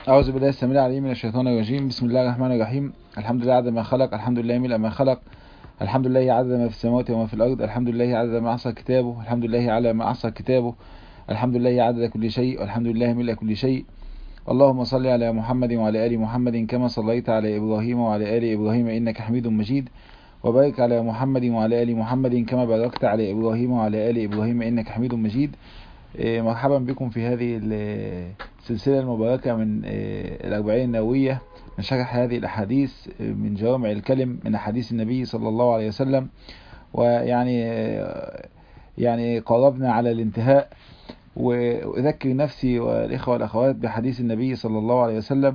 أعوذ بالله السميع العليم من الشيطان الرجيم بسم الله الرحمن الرحيم الحمد لله عدد ما خلق الحمد لله ملء ما خلق الحمد لله عدد ما في السماوات وما في الأرض الحمد لله عدد ما أحصى كتابه الحمد لله على ما أحصى كتابه الحمد لله عدد كل شيء والحمد لله ملء كل شيء اللهم صل على محمد وعلى آل محمد كما صليت على إبراهيم وعلى آل إبراهيم إنك حميد مجيد وبارك على محمد وعلى آل محمد كما باركت على إبراهيم وعلى آل إبراهيم إنك حميد مجيد مرحبا بكم في هذه السلسلة المباركة من الأربعين النووية من شرح هذه الأحاديث من جوامع الكلم من أحاديث النبي صلى الله عليه وسلم ويعني يعني قربنا على الانتهاء وأذكر نفسي والإخوة والأخوات بحديث النبي صلى الله عليه وسلم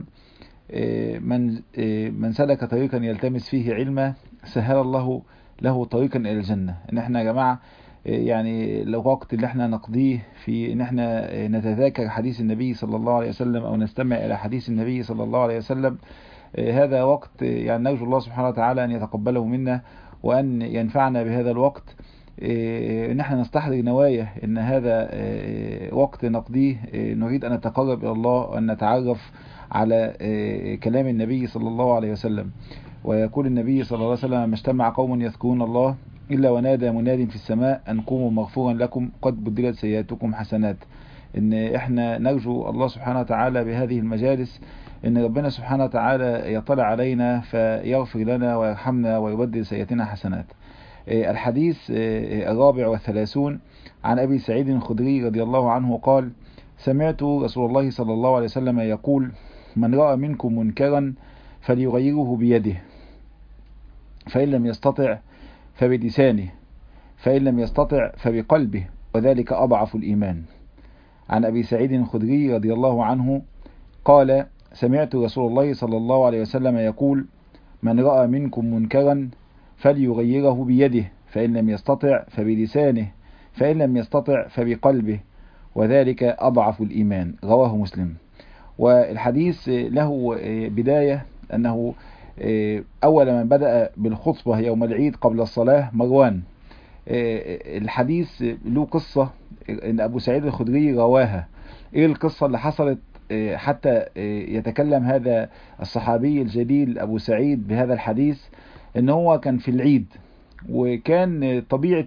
من من سلك طريقا يلتمس فيه علما سهل الله له طريقا إلى الجنة إن احنا يا جماعة يعني الوقت اللي احنا نقضيه في ان احنا نتذاكر حديث النبي صلى الله عليه وسلم او نستمع الى حديث النبي صلى الله عليه وسلم هذا وقت يعني نرجو الله سبحانه وتعالى ان يتقبله منا وان ينفعنا بهذا الوقت ان احنا نستحضر نوايا ان هذا وقت نقضيه نريد ان نتقرب الى الله وان نتعرف على كلام النبي صلى الله عليه وسلم ويقول النبي صلى الله عليه وسلم ما اجتمع قوم يذكرون الله إلا ونادى مناد في السماء أن قوموا مغفورا لكم قد بدلت سيئاتكم حسنات إن إحنا نرجو الله سبحانه وتعالى بهذه المجالس إن ربنا سبحانه وتعالى يطلع علينا فيغفر لنا ويرحمنا ويبدل سيئاتنا حسنات الحديث الرابع والثلاثون عن أبي سعيد الخدري رضي الله عنه قال سمعت رسول الله صلى الله عليه وسلم يقول من رأى منكم منكرا فليغيره بيده فإن لم يستطع فبلسانه فإن لم يستطع فبقلبه وذلك أضعف الإيمان عن أبي سعيد الخدري رضي الله عنه قال سمعت رسول الله صلى الله عليه وسلم يقول من رأى منكم منكرا فليغيره بيده فإن لم يستطع فبلسانه فإن لم يستطع فبقلبه وذلك أضعف الإيمان رواه مسلم والحديث له بداية أنه أول من بدأ بالخطبة يوم العيد قبل الصلاة مروان الحديث له قصة إن أبو سعيد الخدري رواها إيه القصة اللي حصلت حتى يتكلم هذا الصحابي الجليل أبو سعيد بهذا الحديث إن هو كان في العيد وكان طبيعة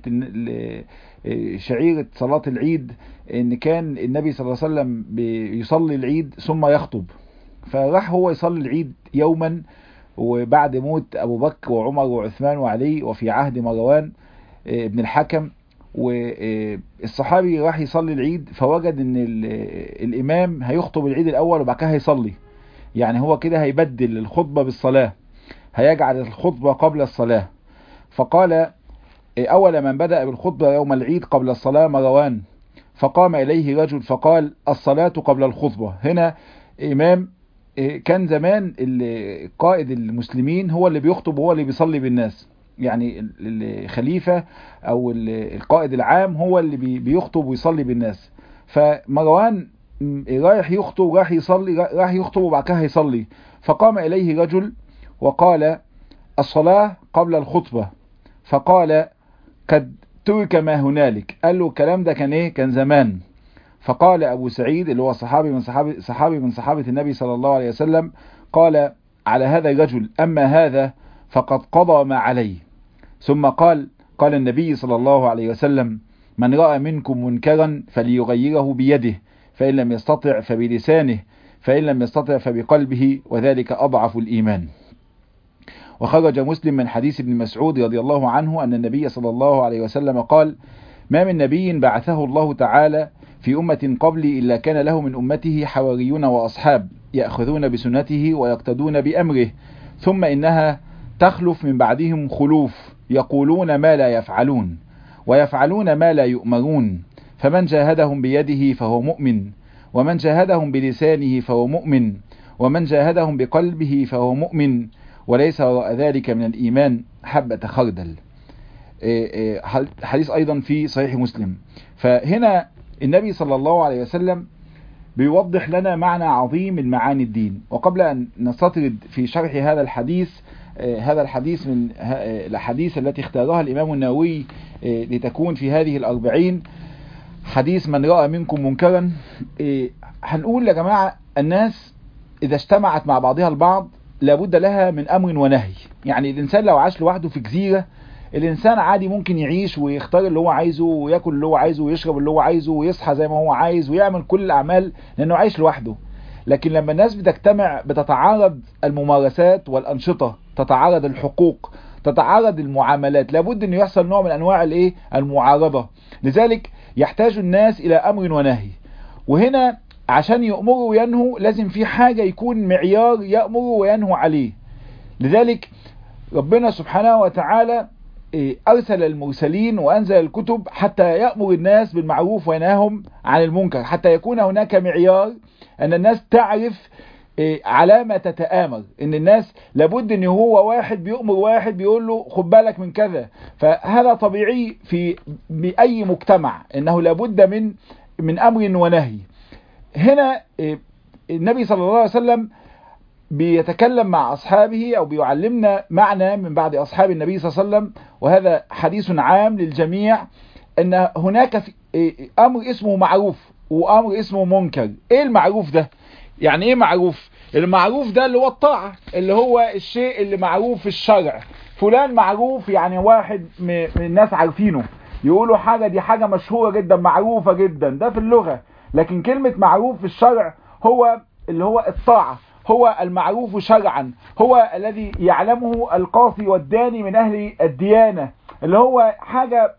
شعيرة صلاة العيد إن كان النبي صلى الله عليه وسلم يصلي العيد ثم يخطب فراح هو يصلي العيد يوما وبعد موت أبو بكر وعمر وعثمان وعلي وفي عهد مروان ابن الحكم والصحابي راح يصلي العيد فوجد ان الامام هيخطب العيد الاول وبعد كده هيصلي يعني هو كده هيبدل الخطبة بالصلاة هيجعل الخطبة قبل الصلاة فقال اول من بدأ بالخطبة يوم العيد قبل الصلاة مروان فقام اليه رجل فقال الصلاة قبل الخطبة هنا امام كان زمان قائد المسلمين هو اللي بيخطب وهو اللي بيصلي بالناس يعني الخليفة او القائد العام هو اللي بيخطب ويصلي بالناس فمروان رايح يخطب راح يصلي راح يخطب وبعد كده هيصلي فقام اليه رجل وقال الصلاة قبل الخطبة فقال قد ترك ما هنالك قال له الكلام ده كان ايه كان زمان فقال أبو سعيد اللي هو صحابي من صحابي, صحابي من صحابة النبي صلى الله عليه وسلم قال على هذا الرجل أما هذا فقد قضى ما عليه ثم قال قال النبي صلى الله عليه وسلم من رأى منكم منكرا فليغيره بيده فإن لم يستطع فبلسانه فإن لم يستطع فبقلبه وذلك أضعف الإيمان وخرج مسلم من حديث ابن مسعود رضي الله عنه أن النبي صلى الله عليه وسلم قال ما من نبي بعثه الله تعالى في أمة قبلي إلا كان له من أمته حواريون وأصحاب يأخذون بسنته ويقتدون بأمره ثم إنها تخلف من بعدهم خلوف يقولون ما لا يفعلون ويفعلون ما لا يؤمرون فمن جاهدهم بيده فهو مؤمن ومن جاهدهم بلسانه فهو مؤمن ومن جاهدهم بقلبه فهو مؤمن وليس وراء ذلك من الإيمان حبة خردل حديث أيضا في صحيح مسلم فهنا النبي صلى الله عليه وسلم بيوضح لنا معنى عظيم من معاني الدين وقبل أن نستطرد في شرح هذا الحديث هذا الحديث من الأحاديث التي اختارها الإمام النووي لتكون في هذه الأربعين حديث من رأى منكم منكرا هنقول يا جماعة الناس إذا اجتمعت مع بعضها البعض لابد لها من أمر ونهي يعني الإنسان لو عاش لوحده في جزيرة الإنسان عادي ممكن يعيش ويختار اللي هو عايزه وياكل اللي هو عايزه ويشرب اللي هو عايزه ويصحى زي ما هو عايز ويعمل كل الأعمال لأنه عايش لوحده لكن لما الناس بتجتمع بتتعارض الممارسات والأنشطة تتعارض الحقوق تتعارض المعاملات لابد أن يحصل نوع من أنواع الايه المعارضة لذلك يحتاج الناس إلى أمر ونهي وهنا عشان يأمروا وينهوا لازم في حاجة يكون معيار يأمروا وينهوا عليه لذلك ربنا سبحانه وتعالى أرسل المرسلين وأنزل الكتب حتى يأمر الناس بالمعروف وينهاهم عن المنكر حتى يكون هناك معيار أن الناس تعرف علامة تتآمر ان الناس لابد ان هو واحد بيؤمر واحد بيقول له خد بالك من كذا فهذا طبيعي في بأي مجتمع انه لابد من من امر ونهي هنا النبي صلى الله عليه وسلم بيتكلم مع أصحابه أو بيعلمنا معنى من بعد أصحاب النبي صلى الله عليه وسلم وهذا حديث عام للجميع أن هناك أمر اسمه معروف وأمر اسمه منكر إيه المعروف ده؟ يعني إيه معروف؟ المعروف ده اللي هو الطاعة اللي هو الشيء اللي معروف في الشرع فلان معروف يعني واحد من الناس عارفينه يقولوا حاجة دي حاجة مشهورة جدا معروفة جدا ده في اللغة لكن كلمة معروف في الشرع هو اللي هو الطاعة هو المعروف شرعا هو الذي يعلمه القاصي والداني من أهل الديانة اللي هو حاجة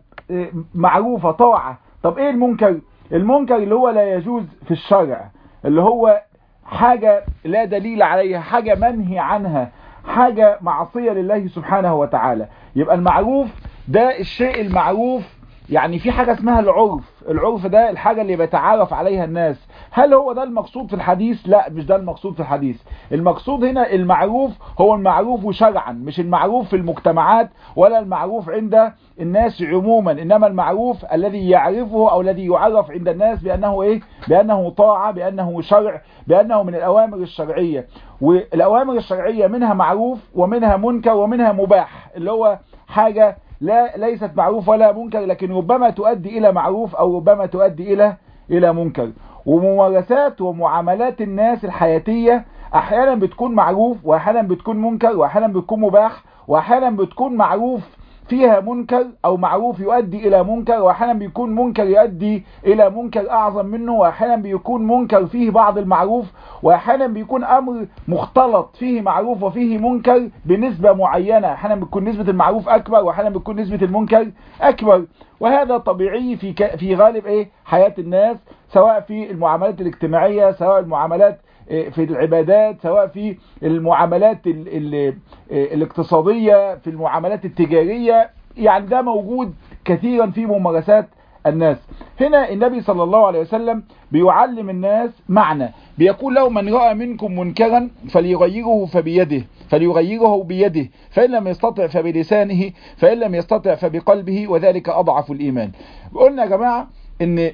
معروفة طاعة طب ايه المنكر المنكر اللي هو لا يجوز في الشرع اللي هو حاجة لا دليل عليها حاجة منهي عنها حاجة معصية لله سبحانه وتعالى يبقى المعروف ده الشيء المعروف يعني في حاجة اسمها العرف العرف ده الحاجة اللي بيتعارف عليها الناس هل هو ده المقصود في الحديث لا مش ده المقصود في الحديث المقصود هنا المعروف هو المعروف شرعا مش المعروف في المجتمعات ولا المعروف عند الناس عموما انما المعروف الذي يعرفه او الذي يعرف عند الناس بانه ايه بانه طاعة بانه شرع بانه من الاوامر الشرعية والاوامر الشرعية منها معروف ومنها منكر ومنها مباح اللي هو حاجة لا ليست معروف ولا منكر لكن ربما تؤدي الى معروف او ربما تؤدي الى الى منكر وممارسات ومعاملات الناس الحياتية احيانا بتكون معروف واحيانا بتكون منكر واحيانا بتكون مباح واحيانا بتكون معروف فيها منكر او معروف يؤدي الى منكر واحيانا بيكون منكر يؤدي الى منكر اعظم منه واحيانا بيكون منكر فيه بعض المعروف واحيانا بيكون امر مختلط فيه معروف وفيه منكر بنسبة معينة احيانا بتكون نسبة المعروف اكبر واحيانا بتكون نسبة المنكر اكبر وهذا طبيعي في ك... في غالب ايه حياة الناس سواء في المعاملات الاجتماعية سواء المعاملات في العبادات سواء في المعاملات ال ال الاقتصادية في المعاملات التجارية يعني ده موجود كثيرا في ممارسات الناس هنا النبي صلى الله عليه وسلم بيعلم الناس معنى بيقول له من رأى منكم منكرا فليغيره فبيده فليغيره بيده فإن لم يستطع فبلسانه فإن لم يستطع فبقلبه وذلك أضعف الإيمان قلنا يا جماعة ان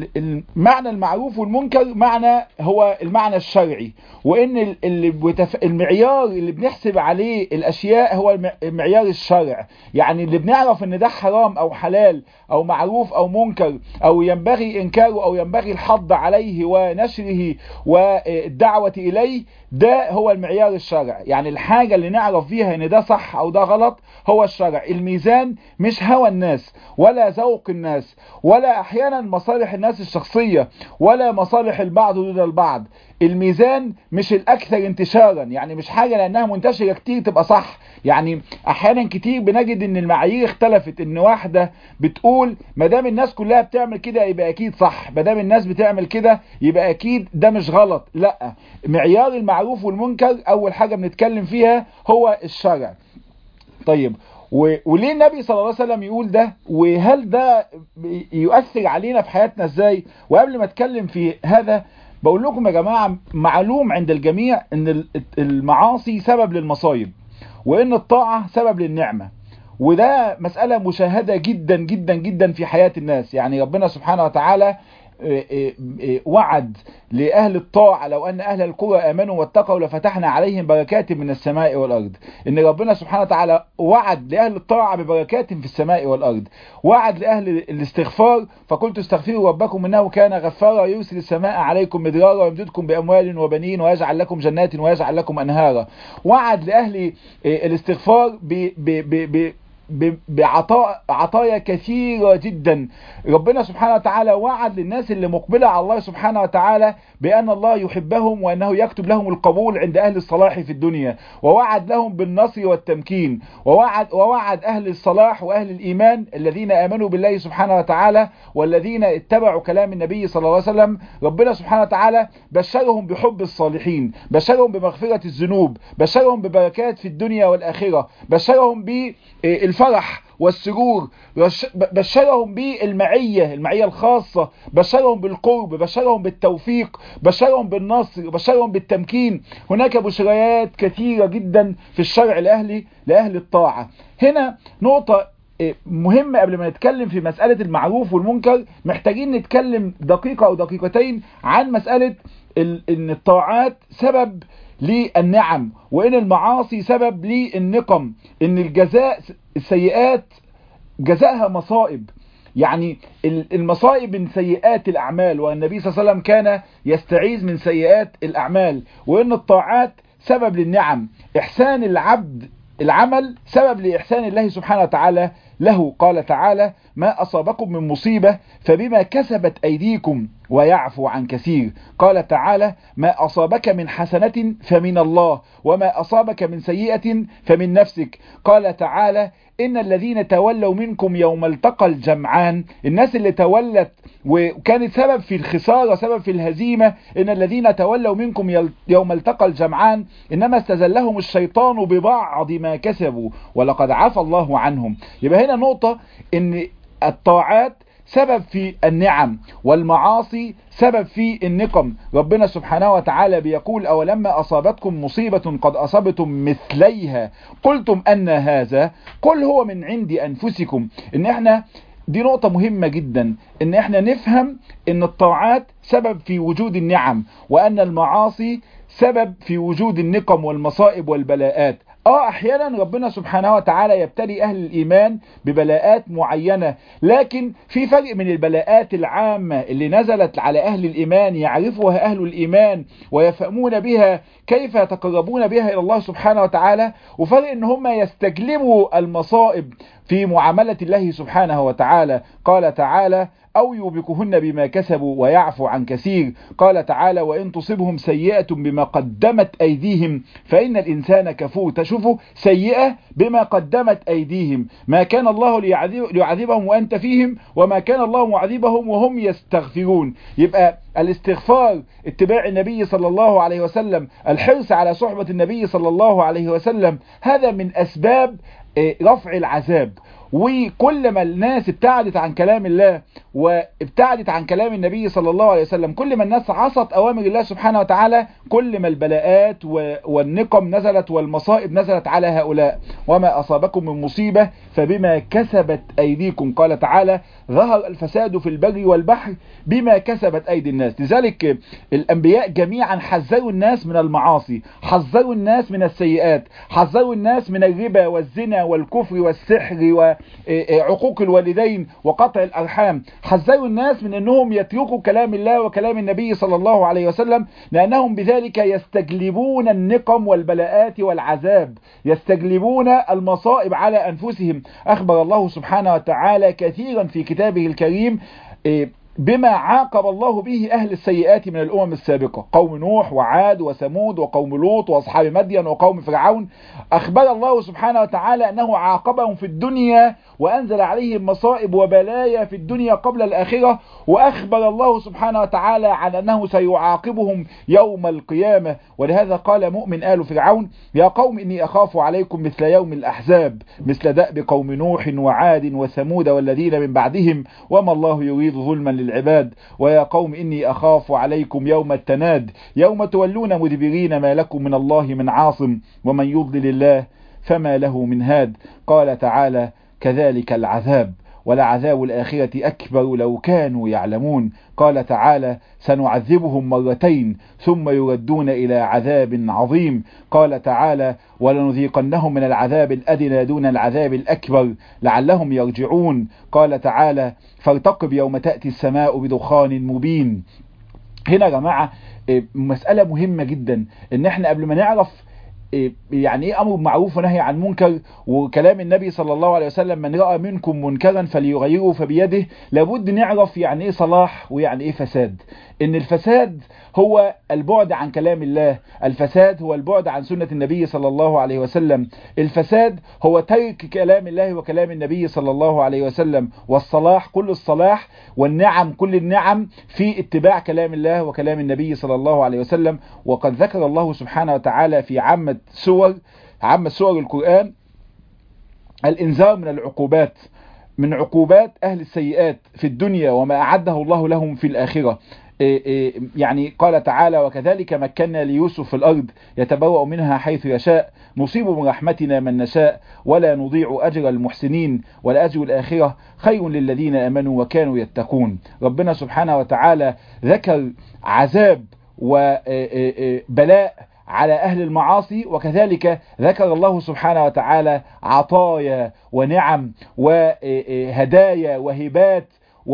المعنى المعروف والمنكر معنى هو المعنى الشرعي وان المعيار اللي بنحسب عليه الاشياء هو معيار الشرع يعني اللي بنعرف ان ده حرام او حلال او معروف او منكر او ينبغي انكاره او ينبغي الحض عليه ونشره والدعوة اليه ده هو المعيار الشرع يعني الحاجة اللي نعرف فيها ان ده صح او ده غلط هو الشرع الميزان مش هوى الناس ولا ذوق الناس ولا احيانا مصالح الناس الشخصية ولا مصالح البعض دون البعض الميزان مش الاكثر انتشارا يعني مش حاجة لانها منتشرة كتير تبقى صح يعني احيانا كتير بنجد ان المعايير اختلفت ان واحدة بتقول ما دام الناس كلها بتعمل كده يبقى اكيد صح ما دام الناس بتعمل كده يبقى اكيد ده مش غلط لا معيار المعروف والمنكر اول حاجة بنتكلم فيها هو الشرع طيب وليه النبي صلى الله عليه وسلم يقول ده وهل ده يؤثر علينا في حياتنا ازاي وقبل ما اتكلم في هذا بقول لكم يا جماعة معلوم عند الجميع ان المعاصي سبب للمصايب وان الطاعة سبب للنعمة وده مسألة مشاهدة جدا جدا جدا في حياة الناس يعني ربنا سبحانه وتعالى وعد لأهل الطاعة لو أن أهل القرى آمنوا واتقوا لفتحنا عليهم بركات من السماء والأرض إن ربنا سبحانه وتعالى وعد لأهل الطاعة ببركات في السماء والأرض وعد لأهل الاستغفار فقلت استغفروا ربكم إنه كان غفارا يرسل السماء عليكم مدرارا ويمددكم بأموال وبنين ويجعل لكم جنات ويجعل لكم أنهارا وعد لأهل الاستغفار ب ب ب ب بعطاء عطايا كثيرة جدا ربنا سبحانه وتعالى وعد للناس اللي مقبلة على الله سبحانه وتعالى بأن الله يحبهم وأنه يكتب لهم القبول عند أهل الصلاح في الدنيا ووعد لهم بالنصر والتمكين ووعد, ووعد أهل الصلاح وأهل الإيمان الذين آمنوا بالله سبحانه وتعالى والذين اتبعوا كلام النبي صلى الله عليه وسلم ربنا سبحانه وتعالى بشرهم بحب الصالحين بشرهم بمغفرة الذنوب بشرهم ببركات في الدنيا والآخرة بشرهم بالفرح والسرور بشرهم بالمعية المعية الخاصة بشرهم بالقرب بشرهم بالتوفيق بشرهم بالنصر بشرهم بالتمكين هناك بشريات كثيرة جدا في الشرع لأهل, لأهل الطاعة هنا نقطة مهمة قبل ما نتكلم في مسألة المعروف والمنكر محتاجين نتكلم دقيقة أو دقيقتين عن مسألة ان الطاعات سبب للنعم وان المعاصي سبب للنقم ان الجزاء السيئات جزاءها مصائب يعني المصائب من سيئات الأعمال والنبي صلى الله عليه وسلم كان يستعيذ من سيئات الأعمال وإن الطاعات سبب للنعم إحسان العبد العمل سبب لإحسان الله سبحانه وتعالى له قال تعالى ما أصابكم من مصيبة فبما كسبت أيديكم ويعفو عن كثير قال تعالى ما أصابك من حسنة فمن الله وما أصابك من سيئة فمن نفسك قال تعالى إن الذين تولوا منكم يوم التقى الجمعان الناس اللي تولت وكانت سبب في الخسارة سبب في الهزيمة إن الذين تولوا منكم يوم التقى الجمعان إنما استزلهم الشيطان ببعض ما كسبوا ولقد عفى الله عنهم يبقى هنا نقطة إن الطاعات سبب في النعم والمعاصي سبب في النقم ربنا سبحانه وتعالى بيقول أولما أصابتكم مصيبة قد أصبتم مثليها قلتم أن هذا قل هو من عند أنفسكم إن احنا دي نقطة مهمة جدا إن احنا نفهم إن الطاعات سبب في وجود النعم وأن المعاصي سبب في وجود النقم والمصائب والبلاءات اه احيانا ربنا سبحانه وتعالى يبتلي اهل الايمان ببلاءات معينة لكن في فرق من البلاءات العامة اللي نزلت على اهل الايمان يعرفها اهل الايمان ويفهمون بها كيف يتقربون بها الى الله سبحانه وتعالى وفرق ان هم يستجلبوا المصائب في معاملة الله سبحانه وتعالى قال تعالى أو يوبكهن بما كسبوا ويعفو عن كثير قال تعالى وإن تصبهم سيئة بما قدمت أيديهم فإن الإنسان كفور تشوفوا سيئة بما قدمت أيديهم ما كان الله ليعذب ليعذبهم وأنت فيهم وما كان الله معذبهم وهم يستغفرون يبقى الاستغفار اتباع النبي صلى الله عليه وسلم الحرص على صحبة النبي صلى الله عليه وسلم هذا من أسباب رفع العذاب وكل ما الناس ابتعدت عن كلام الله وابتعدت عن كلام النبي صلى الله عليه وسلم كل ما الناس عصت أوامر الله سبحانه وتعالى كل ما البلاءات والنقم نزلت والمصائب نزلت على هؤلاء وما أصابكم من مصيبة فبما كسبت أيديكم قال تعالى ظهر الفساد في البر والبحر بما كسبت أيدي الناس لذلك الأنبياء جميعا حذروا الناس من المعاصي حذروا الناس من السيئات حذروا الناس من الربا والزنا والكفر والسحر وعقوق الوالدين وقطع الأرحام حذروا الناس من أنهم يتركوا كلام الله وكلام النبي صلى الله عليه وسلم لأنهم بذلك يستجلبون النقم والبلاءات والعذاب يستجلبون المصائب على أنفسهم أخبر الله سبحانه وتعالى كثيرا في كتابه الكريم بما عاقب الله به أهل السيئات من الأمم السابقة قوم نوح وعاد وثمود وقوم لوط وأصحاب مدين وقوم فرعون أخبر الله سبحانه وتعالى أنه عاقبهم في الدنيا وأنزل عليهم مصائب وبلايا في الدنيا قبل الآخرة وأخبر الله سبحانه وتعالى عن أنه سيعاقبهم يوم القيامة ولهذا قال مؤمن آل فرعون يا قوم إني أخاف عليكم مثل يوم الأحزاب مثل دأب قوم نوح وعاد وثمود والذين من بعدهم وما الله يريد ظلما للعباد ويا قوم إني أخاف عليكم يوم التناد يوم تولون مدبرين ما لكم من الله من عاصم ومن يضلل الله فما له من هاد قال تعالى كذلك العذاب ولعذاب الآخرة أكبر لو كانوا يعلمون قال تعالى سنعذبهم مرتين ثم يردون إلى عذاب عظيم قال تعالى ولنذيقنهم من العذاب الأدنى دون العذاب الأكبر لعلهم يرجعون قال تعالى فارتقب يوم تأتي السماء بدخان مبين هنا يا جماعة مسألة مهمة جدا ان احنا قبل ما نعرف يعني ايه امر معروف ونهي عن منكر وكلام النبي صلى الله عليه وسلم من راى منكم منكرا فليغيره فبيده لابد نعرف يعني ايه صلاح ويعني ايه فساد ان الفساد هو البعد عن كلام الله الفساد هو البعد عن سنة النبي صلى الله عليه وسلم الفساد هو ترك كلام الله وكلام النبي صلى الله عليه وسلم والصلاح كل الصلاح والنعم كل النعم في اتباع كلام الله وكلام النبي صلى الله عليه وسلم وقد ذكر الله سبحانه وتعالى في عامة سور عامة سور القرآن الإنذار من العقوبات من عقوبات أهل السيئات في الدنيا وما أعده الله لهم في الآخرة يعني قال تعالى وكذلك مكنا ليوسف في الأرض يتبوأ منها حيث يشاء نصيب من رحمتنا من نشاء ولا نضيع أجر المحسنين والأجر الآخرة خير للذين أمنوا وكانوا يتقون ربنا سبحانه وتعالى ذكر عذاب وبلاء على أهل المعاصي وكذلك ذكر الله سبحانه وتعالى عطايا ونعم وهدايا وهبات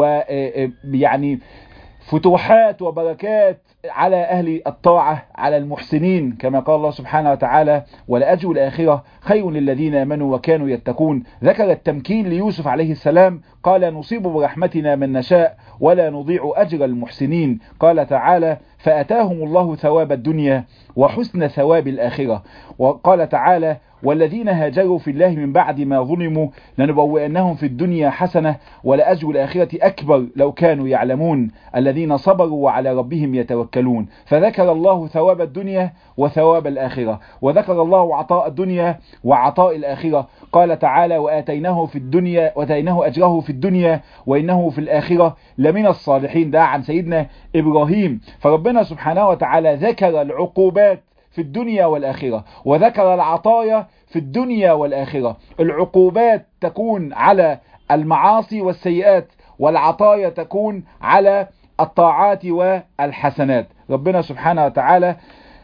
ويعني فتوحات وبركات على أهل الطاعة على المحسنين كما قال الله سبحانه وتعالى ولأجر الآخرة خير للذين آمنوا وكانوا يتقون ذكر التمكين ليوسف عليه السلام قال نصيب برحمتنا من نشاء ولا نضيع أجر المحسنين قال تعالى فأتاهم الله ثواب الدنيا وحسن ثواب الآخرة وقال تعالى والذين هاجروا في الله من بعد ما ظلموا لنبوئنهم في الدنيا حسنة ولأجر الآخرة أكبر لو كانوا يعلمون الذين صبروا وعلى ربهم يتوكلون فذكر الله ثواب الدنيا وثواب الآخرة وذكر الله عطاء الدنيا وعطاء الآخرة قال تعالى وآتيناه في الدنيا وآتيناه أجره في الدنيا وإنه في الآخرة لمن الصالحين ده عن سيدنا إبراهيم فربنا سبحانه وتعالى ذكر العقوبات في الدنيا والآخرة وذكر العطايا في الدنيا والآخرة العقوبات تكون على المعاصي والسيئات والعطايا تكون على الطاعات والحسنات ربنا سبحانه وتعالى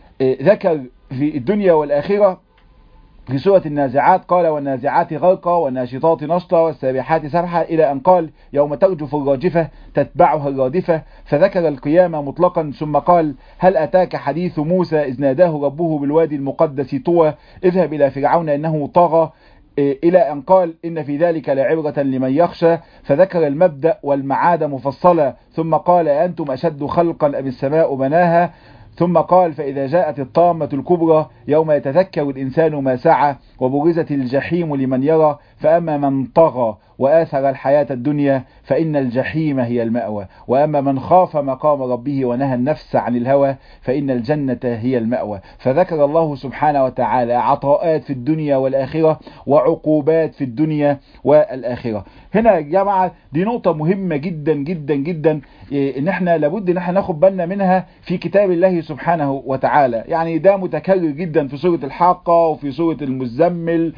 ذكر في الدنيا والآخرة في سورة النازعات قال والنازعات غرقا والناشطات نشطا والسابحات سبحا إلى أن قال يوم ترجف الراجفة تتبعها الرادفة فذكر القيامة مطلقا ثم قال هل أتاك حديث موسى إذ ناداه ربه بالوادي المقدس طوى اذهب إلى فرعون إنه طغى إلى أن قال إن في ذلك لعبرة لمن يخشى فذكر المبدأ والمعاد مفصلة ثم قال أنتم أشد خلقا أم السماء بناها ثم قال فإذا جاءت الطامة الكبرى يوم يتذكر الإنسان ما سعى وبرزت الجحيم لمن يرى فأما من طغى وآثر الحياة الدنيا فإن الجحيم هي المأوى وأما من خاف مقام ربه ونهى النفس عن الهوى فإن الجنة هي المأوى فذكر الله سبحانه وتعالى عطاءات في الدنيا والآخرة وعقوبات في الدنيا والآخرة هنا يا جماعة دي نقطة مهمة جدا جدا جدا ان احنا لابد ان احنا ناخد بالنا منها في كتاب الله سبحانه وتعالى يعني ده متكرر جدا في سورة الحاقة وفي سورة المزمل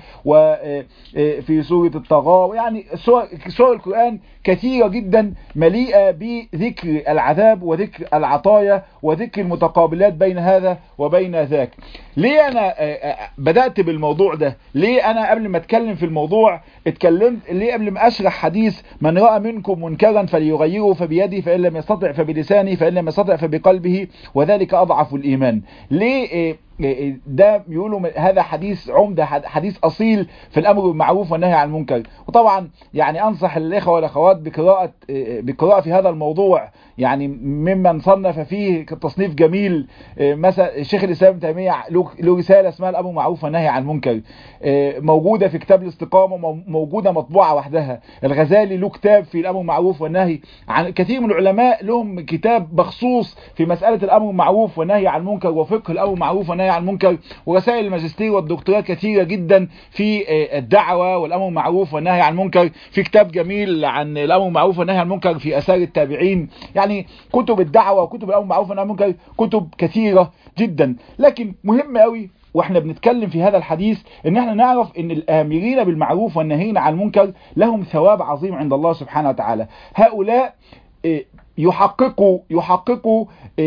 وفي سورة الطغاة يعني سور, سور القرآن كثيرة جدا مليئة بذكر العذاب وذكر العطايا وذكر المتقابلات بين هذا وبين ذاك ليه انا بدأت بالموضوع ده ليه انا قبل ما اتكلم في الموضوع اتكلمت ليه قبل ما اشرح حديث من رأى منكم منكرا فليغيره فبيده فإن لم يستطع فبلسانه فإن لم يستطع فبقلبه وذلك أضعف الإيمان ليه ده بيقولوا هذا حديث عمدة حديث أصيل في الأمر بالمعروف والنهي عن المنكر وطبعا يعني أنصح الإخوة والأخوات بقراءة بقراءة في هذا الموضوع يعني ممن صنف فيه تصنيف جميل مثلا الشيخ الإسلام تيمية له رسالة اسمها الأمر بالمعروف والنهي عن المنكر موجودة في كتاب الاستقامة موجودة مطبوعة وحدها الغزالي له كتاب في الأمر بالمعروف والنهي عن كثير من العلماء لهم كتاب مخصوص في مسألة الأمر بالمعروف والنهي عن المنكر وفقه الأمر بالمعروف والنهي عن المنكر ورسائل الماجستير والدكتوراه كثيرة جدا في الدعوة والأمر بالمعروف والنهي عن المنكر في كتاب جميل عن الأمر بالمعروف والنهي عن المنكر في أثار التابعين يعني كتب الدعوة وكتب الأمر بالمعروف والنهي عن المنكر كتب كثيرة جدا لكن مهم قوي واحنا بنتكلم في هذا الحديث ان احنا نعرف ان الامرين بالمعروف والناهين عن المنكر لهم ثواب عظيم عند الله سبحانه وتعالى هؤلاء يحققوا يحققوا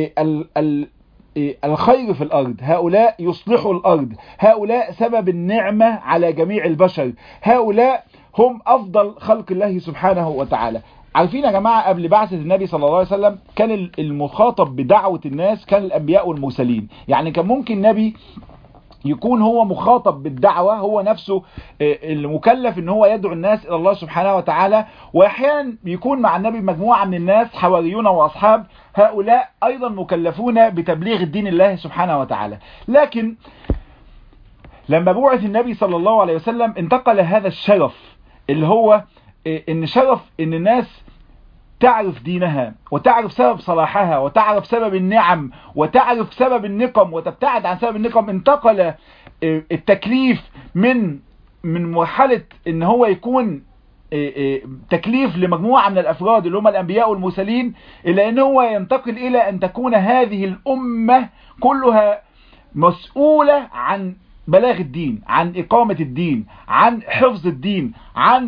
الخير في الأرض هؤلاء يصلحوا الأرض هؤلاء سبب النعمة على جميع البشر هؤلاء هم أفضل خلق الله سبحانه وتعالى عارفين يا جماعة قبل بعثة النبي صلى الله عليه وسلم كان المخاطب بدعوة الناس كان الأنبياء والمرسلين يعني كان ممكن نبي يكون هو مخاطب بالدعوة هو نفسه المكلف ان هو يدعو الناس الى الله سبحانه وتعالى واحيانا يكون مع النبي مجموعة من الناس حواريون واصحاب هؤلاء ايضا مكلفون بتبليغ الدين الله سبحانه وتعالى لكن لما بعث النبي صلى الله عليه وسلم انتقل هذا الشرف اللي هو ان شرف ان الناس تعرف دينها وتعرف سبب صلاحها وتعرف سبب النعم وتعرف سبب النقم وتبتعد عن سبب النقم انتقل التكليف من من مرحلة ان هو يكون تكليف لمجموعة من الافراد اللي هم الانبياء والمرسلين الى ان هو ينتقل الى ان تكون هذه الامة كلها مسؤولة عن بلاغ الدين عن إقامة الدين عن حفظ الدين عن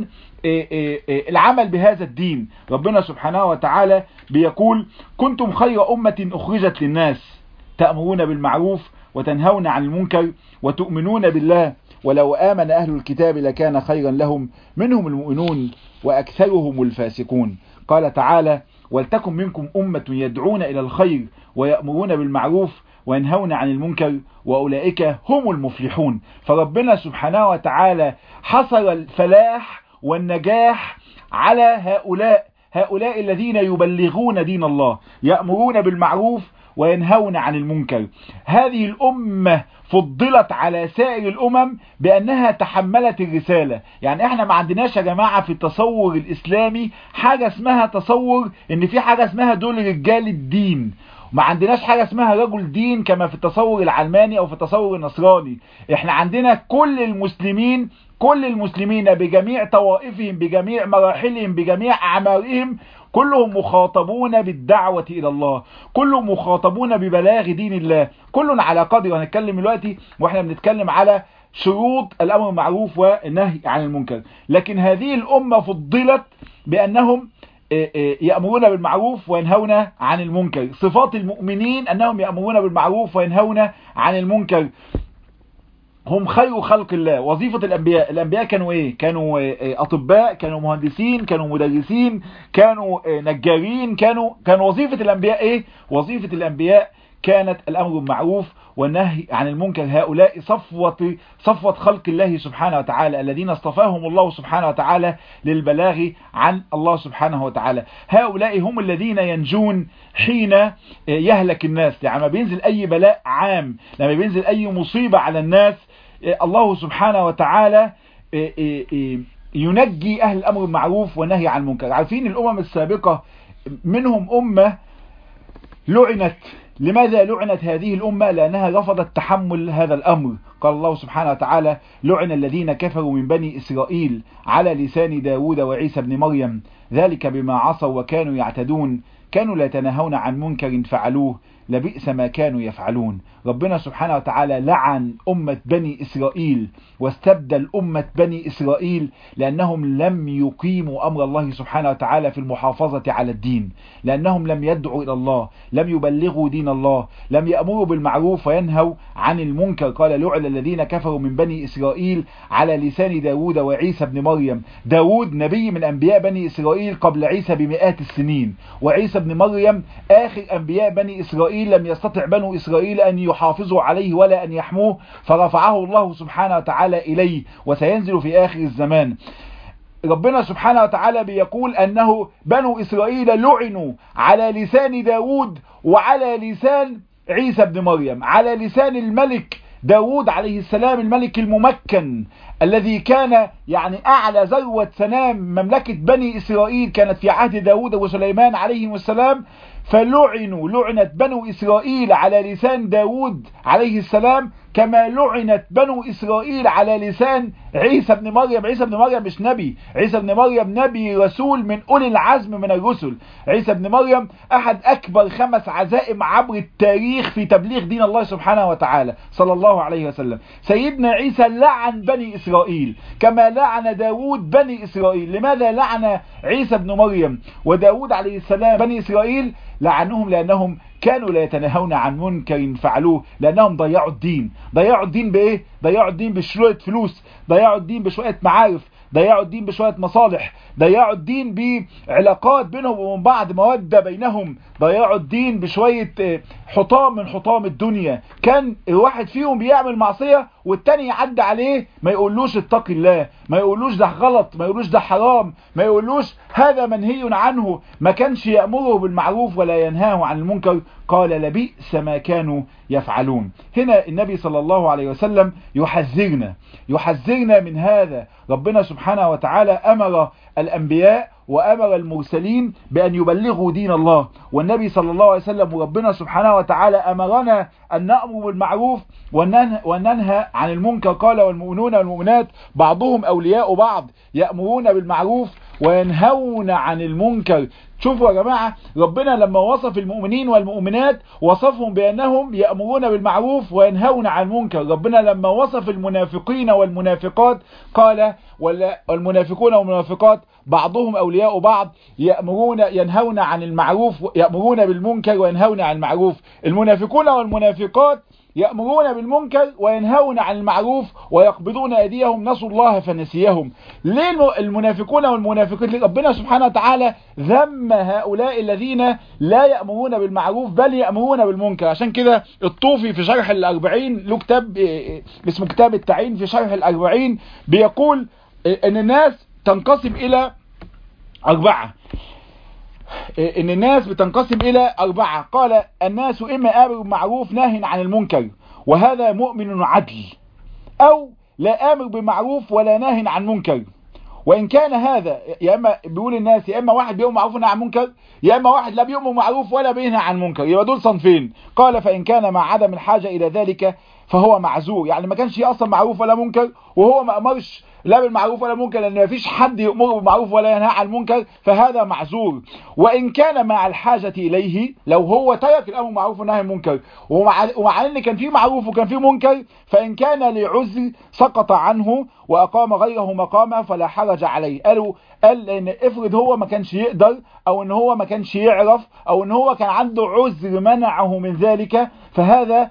العمل بهذا الدين ربنا سبحانه وتعالى بيقول كنتم خير أمة أخرجت للناس تأمرون بالمعروف وتنهون عن المنكر وتؤمنون بالله ولو آمن أهل الكتاب لكان خيرا لهم منهم المؤمنون وأكثرهم الفاسقون قال تعالى ولتكن منكم أمة يدعون إلى الخير ويأمرون بالمعروف وينهون عن المنكر وأولئك هم المفلحون فربنا سبحانه وتعالى حصر الفلاح والنجاح على هؤلاء هؤلاء الذين يبلغون دين الله يأمرون بالمعروف وينهون عن المنكر هذه الأمة فضلت على سائر الأمم بأنها تحملت الرسالة يعني احنا ما عندناش يا جماعة في التصور الإسلامي حاجة اسمها تصور ان في حاجة اسمها دول رجال الدين ما عندناش حاجة اسمها رجل دين كما في التصور العلماني او في التصور النصراني احنا عندنا كل المسلمين كل المسلمين بجميع طوائفهم بجميع مراحلهم بجميع اعمارهم كلهم مخاطبون بالدعوة الى الله كلهم مخاطبون ببلاغ دين الله كل على قدر وهنتكلم دلوقتي واحنا بنتكلم على شروط الامر بالمعروف والنهي عن المنكر لكن هذه الامة فضلت بانهم يأمرون بالمعروف وينهون عن المنكر صفات المؤمنين أنهم يأمرون بالمعروف وينهون عن المنكر هم خير خلق الله وظيفة الأنبياء الأنبياء كانوا إيه كانوا أطباء كانوا مهندسين كانوا مدرسين كانوا نجارين كانوا كان وظيفة الأنبياء إيه وظيفة الأنبياء كانت الأمر بالمعروف والنهي عن المنكر هؤلاء صفوة صفوة خلق الله سبحانه وتعالى الذين اصطفاهم الله سبحانه وتعالى للبلاغ عن الله سبحانه وتعالى هؤلاء هم الذين ينجون حين يهلك الناس لما بينزل أي بلاء عام لما بينزل أي مصيبة على الناس الله سبحانه وتعالى ينجي أهل الأمر بالمعروف والنهي عن المنكر عارفين الأمم السابقة منهم أمة لعنت لماذا لعنت هذه الأمة لأنها رفضت تحمل هذا الأمر قال الله سبحانه وتعالى لعن الذين كفروا من بني إسرائيل على لسان داود وعيسى بن مريم ذلك بما عصوا وكانوا يعتدون كانوا لا يتناهون عن منكر فعلوه لبئس ما كانوا يفعلون ربنا سبحانه وتعالى لعن أمة بني إسرائيل واستبدل أمة بني إسرائيل لأنهم لم يقيموا أمر الله سبحانه وتعالى في المحافظة على الدين لأنهم لم يدعوا إلى الله لم يبلغوا دين الله لم يأمروا بالمعروف وينهوا عن المنكر قال لعن الذين كفروا من بني إسرائيل على لسان داود وعيسى بن مريم داود نبي من أنبياء بني إسرائيل قبل عيسى بمئات السنين وعيسى بن مريم آخر أنبياء بني إسرائيل لم يستطع بنو إسرائيل أن يحافظوا عليه ولا أن يحموه فرفعه الله سبحانه وتعالى إليه وسينزل في آخر الزمان ربنا سبحانه وتعالى بيقول أنه بنو إسرائيل لعنوا على لسان داود وعلى لسان عيسى بن مريم على لسان الملك داود عليه السلام الملك الممكن الذي كان يعني أعلى ذروة سنام مملكة بني إسرائيل كانت في عهد داود وسليمان عليهم السلام فلعنوا لعنت بنو إسرائيل على لسان داود عليه السلام كما لعنت بنو إسرائيل على لسان عيسى بن مريم عيسى بن مريم مش نبي عيسى بن مريم نبي رسول من أولي العزم من الرسل عيسى بن مريم أحد أكبر خمس عزائم عبر التاريخ في تبليغ دين الله سبحانه وتعالى صلى الله عليه وسلم سيدنا عيسى لعن بني إسرائيل كما لعن داود بني إسرائيل لماذا لعن عيسى بن مريم وداود عليه السلام بني إسرائيل لعنهم لأنهم كانوا لا يتناهون عن منكر فعلوه لأنهم ضيعوا الدين ضيعوا الدين بإيه؟ ضيعوا الدين بشوية فلوس ضيعوا الدين بشوية معارف ضيعوا الدين بشوية مصالح ضيعوا الدين بعلاقات بينهم وبين بعض مودة بينهم ضيعوا الدين بشوية حطام من حطام الدنيا كان الواحد فيهم بيعمل معصية والتاني يعدي عليه ما يقولوش اتق الله ما يقولوش ده غلط ما يقولوش ده حرام ما يقولوش هذا منهي عنه ما كانش يأمره بالمعروف ولا ينهاه عن المنكر قال لبئس ما كانوا يفعلون هنا النبي صلى الله عليه وسلم يحذرنا يحذرنا من هذا ربنا سبحانه وتعالى أمر الأنبياء وأمر المرسلين بأن يبلغوا دين الله والنبي صلى الله عليه وسلم وربنا سبحانه وتعالى أمرنا أن نأمر بالمعروف وننهى عن المنكر قال والمؤمنون والمؤمنات بعضهم أولياء بعض يأمرون بالمعروف وينهون عن المنكر شوفوا يا جماعة ربنا لما وصف المؤمنين والمؤمنات وصفهم بأنهم يأمرون بالمعروف وينهون عن المنكر ربنا لما وصف المنافقين والمنافقات قال والمنافقون والمنافقات بعضهم أولياء بعض يأمرون ينهون عن المعروف يأمرون بالمنكر وينهون عن المعروف المنافقون والمنافقات يأمرون بالمنكر وينهون عن المعروف ويقبضون أيديهم نسوا الله فنسيهم ليه المنافقون والمنافقين ربنا سبحانه وتعالى ذم هؤلاء الذين لا يأمرون بالمعروف بل يأمرون بالمنكر عشان كده الطوفي في شرح الأربعين له كتاب اسمه كتاب التعين في شرح الأربعين بيقول ان الناس تنقسم الى اربعة ان الناس بتنقسم الى اربعة قال الناس اما امر بالمعروف ناهي عن المنكر وهذا مؤمن عدل او لا امر بمعروف ولا ناهي عن منكر وان كان هذا يا اما بيقول الناس يا اما واحد بيؤمر معروف ونهى عن منكر يا اما واحد لا بيؤمر معروف ولا بينهى عن منكر يبقى دول صنفين قال فان كان مع عدم الحاجة الى ذلك فهو معذور يعني ما كانش اصلا معروف ولا منكر وهو ما امرش لا بالمعروف ولا منكر لان مفيش حد يأمر بالمعروف ولا ينهى عن المنكر فهذا معذور وان كان مع الحاجة اليه لو هو ترك الامر بالمعروف والنهي عن المنكر ومع, ومع ان كان في معروف وكان في منكر فان كان لعذر سقط عنه واقام غيره مقامه فلا حرج عليه قالوا قال لان افرض هو ما كانش يقدر او ان هو ما كانش يعرف او ان هو كان عنده عذر منعه من ذلك فهذا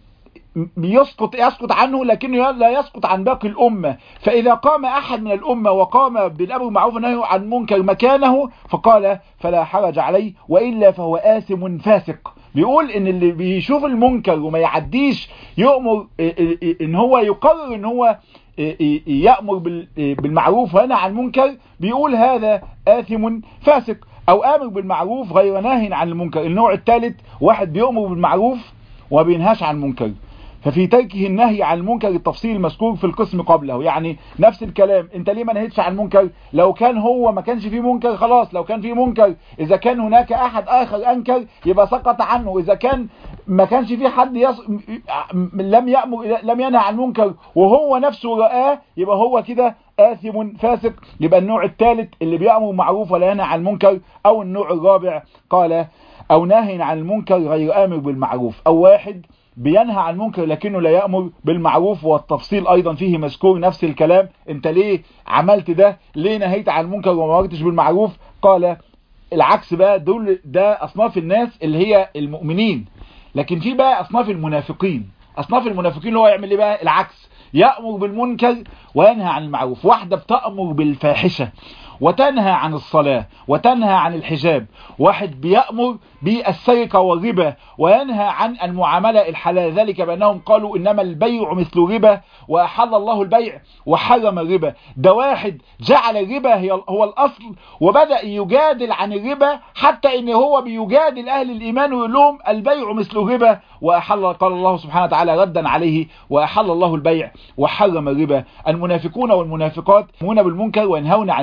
يسقط يسقط عنه لكنه لا يسقط عن باقي الأمة فإذا قام أحد من الأمة وقام بالأمر بالمعروف والنهي عن المنكر مكانه فقال فلا حرج عليه وإلا فهو آثم فاسق بيقول ان اللي بيشوف المنكر وما يعديش يؤمر ان هو يقرر ان هو يأمر بالمعروف وينهى عن المنكر بيقول هذا آثم فاسق او امر بالمعروف غير ناهي عن المنكر النوع الثالث واحد بيؤمر بالمعروف وما بينهاش عن المنكر ففي تركه النهي عن المنكر التفصيل المذكور في القسم قبله يعني نفس الكلام انت ليه ما نهيتش عن المنكر لو كان هو ما كانش فيه منكر خلاص لو كان فيه منكر اذا كان هناك احد اخر انكر يبقى سقط عنه اذا كان ما كانش فيه حد يص... لم يأمر لم ينهى عن المنكر وهو نفسه رآه يبقى هو كده آثم فاسق يبقى النوع الثالث اللي بيأمر معروف ولا ينهى عن المنكر او النوع الرابع قال او ناهي عن المنكر غير آمر بالمعروف او واحد بينهى عن المنكر لكنه لا يأمر بالمعروف والتفصيل ايضا فيه مذكور نفس الكلام انت ليه عملت ده ليه نهيت عن المنكر وما امرتش بالمعروف قال العكس بقى دول ده اصناف الناس اللي هي المؤمنين لكن في بقى اصناف المنافقين اصناف المنافقين اللي هو يعمل ايه بقى العكس يأمر بالمنكر وينهى عن المعروف واحدة بتأمر بالفاحشة وتنهى عن الصلاة وتنهى عن الحجاب واحد بيأمر بالسرقة والربا وينهى عن المعاملة الحلال ذلك بأنهم قالوا إنما البيع مثل ربا وأحل الله البيع وحرم الربا ده واحد جعل الربا هو الأصل وبدأ يجادل عن الربا حتى إن هو بيجادل أهل الإيمان ويقول لهم البيع مثل الربا وأحل قال الله سبحانه وتعالى ردا عليه وأحل الله البيع وحرم الربا المنافقون والمنافقات يأمرون بالمنكر وينهون عن المعروف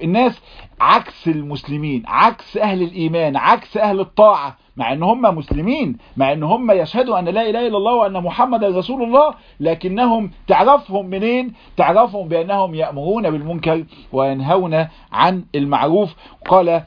بالمعروف الناس عكس المسلمين عكس اهل الايمان عكس اهل الطاعة مع ان هم مسلمين مع ان هم يشهدوا ان لا اله الا الله وان محمد رسول الله لكنهم تعرفهم منين تعرفهم بانهم يأمرون بالمنكر وينهون عن المعروف قال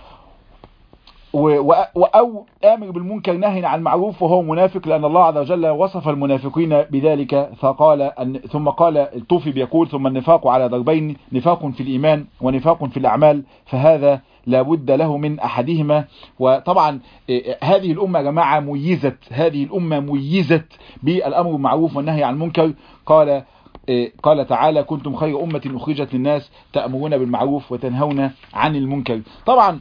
أو آمر بالمنكر نهي عن المعروف وهو منافق لأن الله عز وجل وصف المنافقين بذلك فقال أن ثم قال الطوفي بيقول ثم النفاق على ضربين نفاق في الإيمان ونفاق في الأعمال فهذا لابد له من أحدهما وطبعا هذه الأمة يا جماعة ميزت هذه الأمة ميزت بالأمر بالمعروف والنهي عن المنكر قال قال تعالى كنتم خير أمة أخرجت للناس تأمرون بالمعروف وتنهون عن المنكر طبعا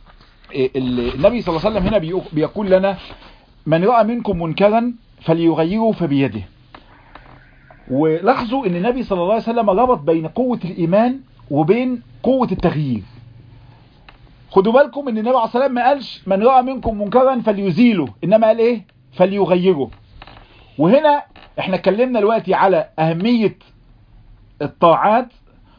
النبي صلى الله عليه وسلم هنا بيقول لنا من رأى منكم منكرا فليغيره فبيده ولاحظوا ان النبي صلى الله عليه وسلم ربط بين قوة الإيمان وبين قوة التغيير خدوا بالكم ان النبي عليه الصلاة والسلام ما قالش من رأى منكم منكرا فليزيله انما قال ايه فليغيره وهنا احنا اتكلمنا دلوقتي على اهمية الطاعات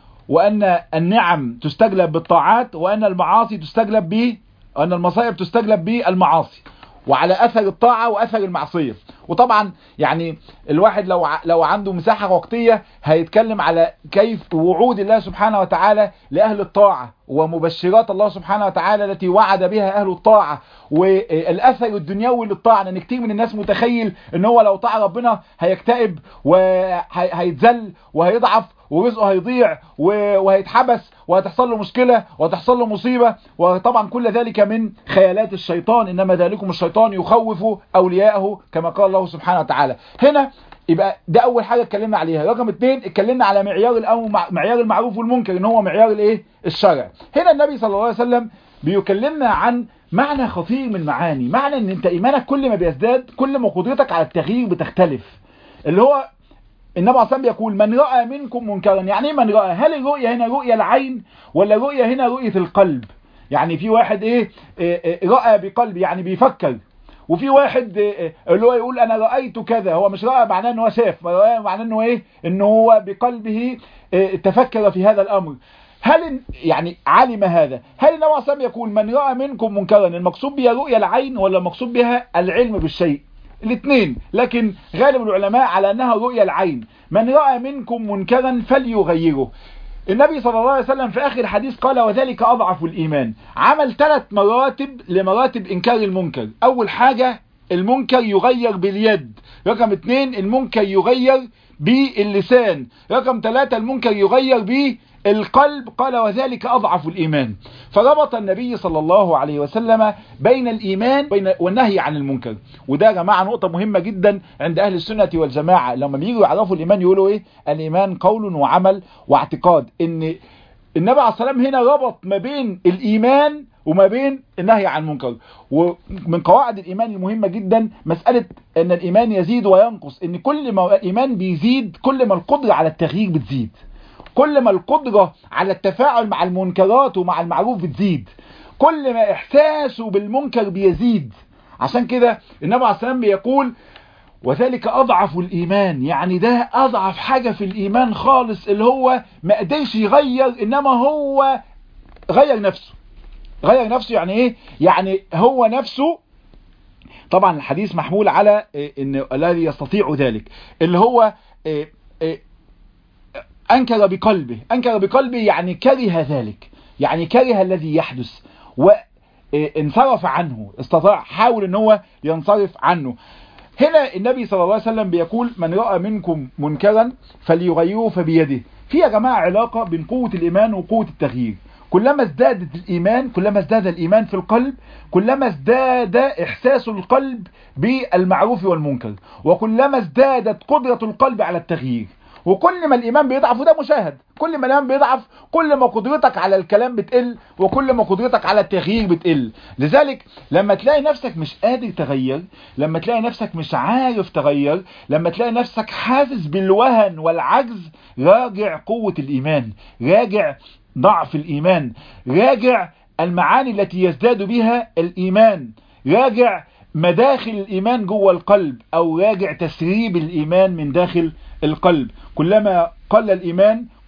وان النعم تستجلب بالطاعات وان المعاصي تستجلب به وان المصائب تستجلب بالمعاصي وعلى اثر الطاعة واثر المعصية وطبعا يعني الواحد لو لو عنده مساحة وقتية هيتكلم على كيف وعود الله سبحانه وتعالى لأهل الطاعة ومبشرات الله سبحانه وتعالى التي وعد بها أهل الطاعة والأثر الدنيوي للطاعة لأن كتير من الناس متخيل ان هو لو طاع ربنا هيكتئب وهيتذل وهيضعف ورزقه هيضيع وهيتحبس وهتحصل له مشكلة وهتحصل له مصيبة وطبعا كل ذلك من خيالات الشيطان إنما ذلكم الشيطان يخوف أولياءه كما قال الله سبحانه وتعالى هنا يبقى ده أول حاجة اتكلمنا عليها رقم اتنين اتكلمنا على معيار الأمر معيار المعروف والمنكر إن هو معيار الايه الشرع هنا النبي صلى الله عليه وسلم بيكلمنا عن معنى خطير من معاني معنى ان انت ايمانك كل ما بيزداد كل ما قدرتك على التغيير بتختلف اللي هو النبي عليه الصلاه يقول من رأى منكم منكرا يعني ايه من رأى هل الرؤية هنا رؤية العين ولا رؤية هنا رؤية القلب يعني في واحد ايه, إيه, إيه رأى بقلب يعني بيفكر وفي واحد إيه اللي هو يقول انا رأيت كذا هو مش رأى معناه ان هو شاف رأى معناه انه ايه ان هو بقلبه إيه تفكر في هذا الامر هل يعني علم هذا هل النبي عليه الصلاه يقول من رأى منكم منكرا المقصود بها رؤية العين ولا المقصود بها العلم بالشيء الاثنين لكن غالب العلماء على انها رؤية العين من رأى منكم منكرا فليغيره النبي صلى الله عليه وسلم في آخر الحديث قال وذلك أضعف الإيمان عمل ثلاث مراتب لمراتب إنكار المنكر أول حاجة المنكر يغير باليد رقم اثنين المنكر يغير باللسان رقم ثلاثة المنكر يغير به القلب قال وذلك أضعف الإيمان فربط النبي صلى الله عليه وسلم بين الإيمان بين والنهي عن المنكر وده يا جماعة نقطة مهمة جدا عند أهل السنة والجماعة لما بييجوا يعرفوا الإيمان يقولوا إيه الإيمان قول وعمل واعتقاد إن النبي عليه الصلاة والسلام هنا ربط ما بين الإيمان وما بين النهي عن المنكر ومن قواعد الإيمان المهمة جدا مسألة أن الإيمان يزيد وينقص إن كل ما الإيمان بيزيد كل ما القدرة على التغيير بتزيد كل ما القدرة على التفاعل مع المنكرات ومع المعروف بتزيد كل ما إحساسه بالمنكر بيزيد عشان كده النبي عليه السلام بيقول وذلك أضعف الإيمان يعني ده أضعف حاجة في الإيمان خالص اللي هو ما قدرش يغير إنما هو غير نفسه غير نفسه يعني إيه يعني هو نفسه طبعا الحديث محمول على إن الذي يستطيع ذلك اللي هو إيه إيه أنكر بقلبه أنكر بقلبه يعني كره ذلك يعني كره الذي يحدث وانصرف عنه استطاع حاول ان هو ينصرف عنه هنا النبي صلى الله عليه وسلم بيقول من رأى منكم منكرا فليغيره فبيده في يا جماعة علاقة بين قوة الإيمان وقوة التغيير كلما ازدادت الإيمان كلما ازداد الإيمان في القلب كلما ازداد إحساس القلب بالمعروف والمنكر وكلما ازدادت قدرة القلب على التغيير وكل ما الإيمان بيضعف وده مشاهد كل ما الإيمان بيضعف كل ما قدرتك على الكلام بتقل وكل ما قدرتك على التغيير بتقل لذلك لما تلاقي نفسك مش قادر تغير لما تلاقي نفسك مش عارف تغير لما تلاقي نفسك حاسس بالوهن والعجز راجع قوة الإيمان راجع ضعف الإيمان راجع المعاني التي يزداد بها الإيمان راجع مداخل الإيمان جوه القلب أو راجع تسريب الإيمان من داخل القلب كلما قل الإيمان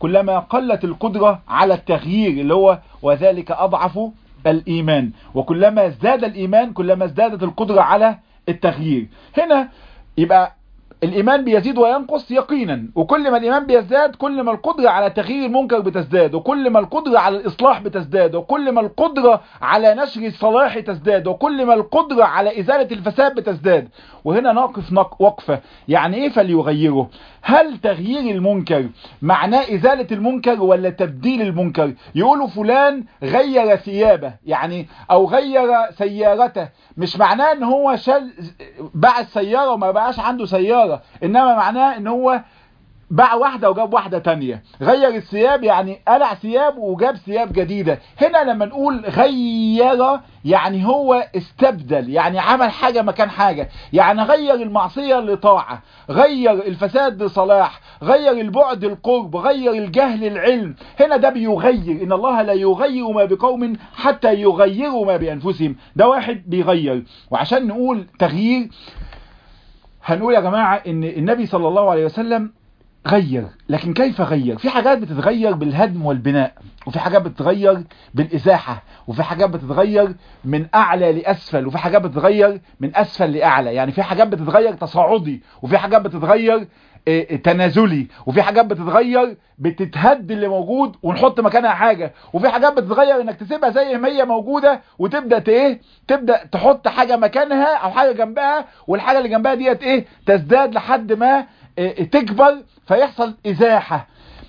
كلما قلت القدرة على التغيير اللي هو وذلك أضعف الإيمان وكلما ازداد الإيمان كلما ازدادت القدرة على التغيير هنا يبقى الإيمان بيزيد وينقص يقينا وكل ما الإيمان بيزداد كل ما القدرة على تغيير المنكر بتزداد وكل ما القدرة على الإصلاح بتزداد وكل ما القدرة على نشر الصلاح تزداد وكل ما القدرة على إزالة الفساد بتزداد وهنا نقف وقفة يعني إيه فليغيره هل تغيير المنكر معناه إزالة المنكر ولا تبديل المنكر يقولوا فلان غير ثيابه يعني أو غير سيارته مش معناه ان هو شال باع السيارة وما بقاش عنده سيارة انما معناه ان هو باع واحدة وجاب واحدة تانية غير الثياب يعني قلع ثياب وجاب ثياب جديدة هنا لما نقول غير يعني هو استبدل يعني عمل حاجة مكان حاجة يعني غير المعصية لطاعة غير الفساد لصلاح غير البعد القرب غير الجهل العلم هنا ده بيغير ان الله لا يغير ما بقوم حتى يغيروا ما بأنفسهم ده واحد بيغير وعشان نقول تغيير هنقول يا جماعة ان النبي صلى الله عليه وسلم غير لكن كيف غير في حاجات بتتغير بالهدم والبناء وفي حاجات بتتغير بالإزاحة وفي حاجات بتتغير من أعلى لأسفل وفي حاجات بتتغير من أسفل لأعلى يعني في حاجات بتتغير تصاعدي وفي حاجات بتتغير تنازلي وفي حاجات بتتغير بتتهد اللي موجود ونحط مكانها حاجة وفي حاجات بتتغير انك تسيبها زي ما هي موجودة وتبدأ ايه تبدأ تحط حاجة مكانها او حاجة جنبها والحاجة اللي جنبها ديت ايه تزداد لحد ما تكبر فيحصل ازاحة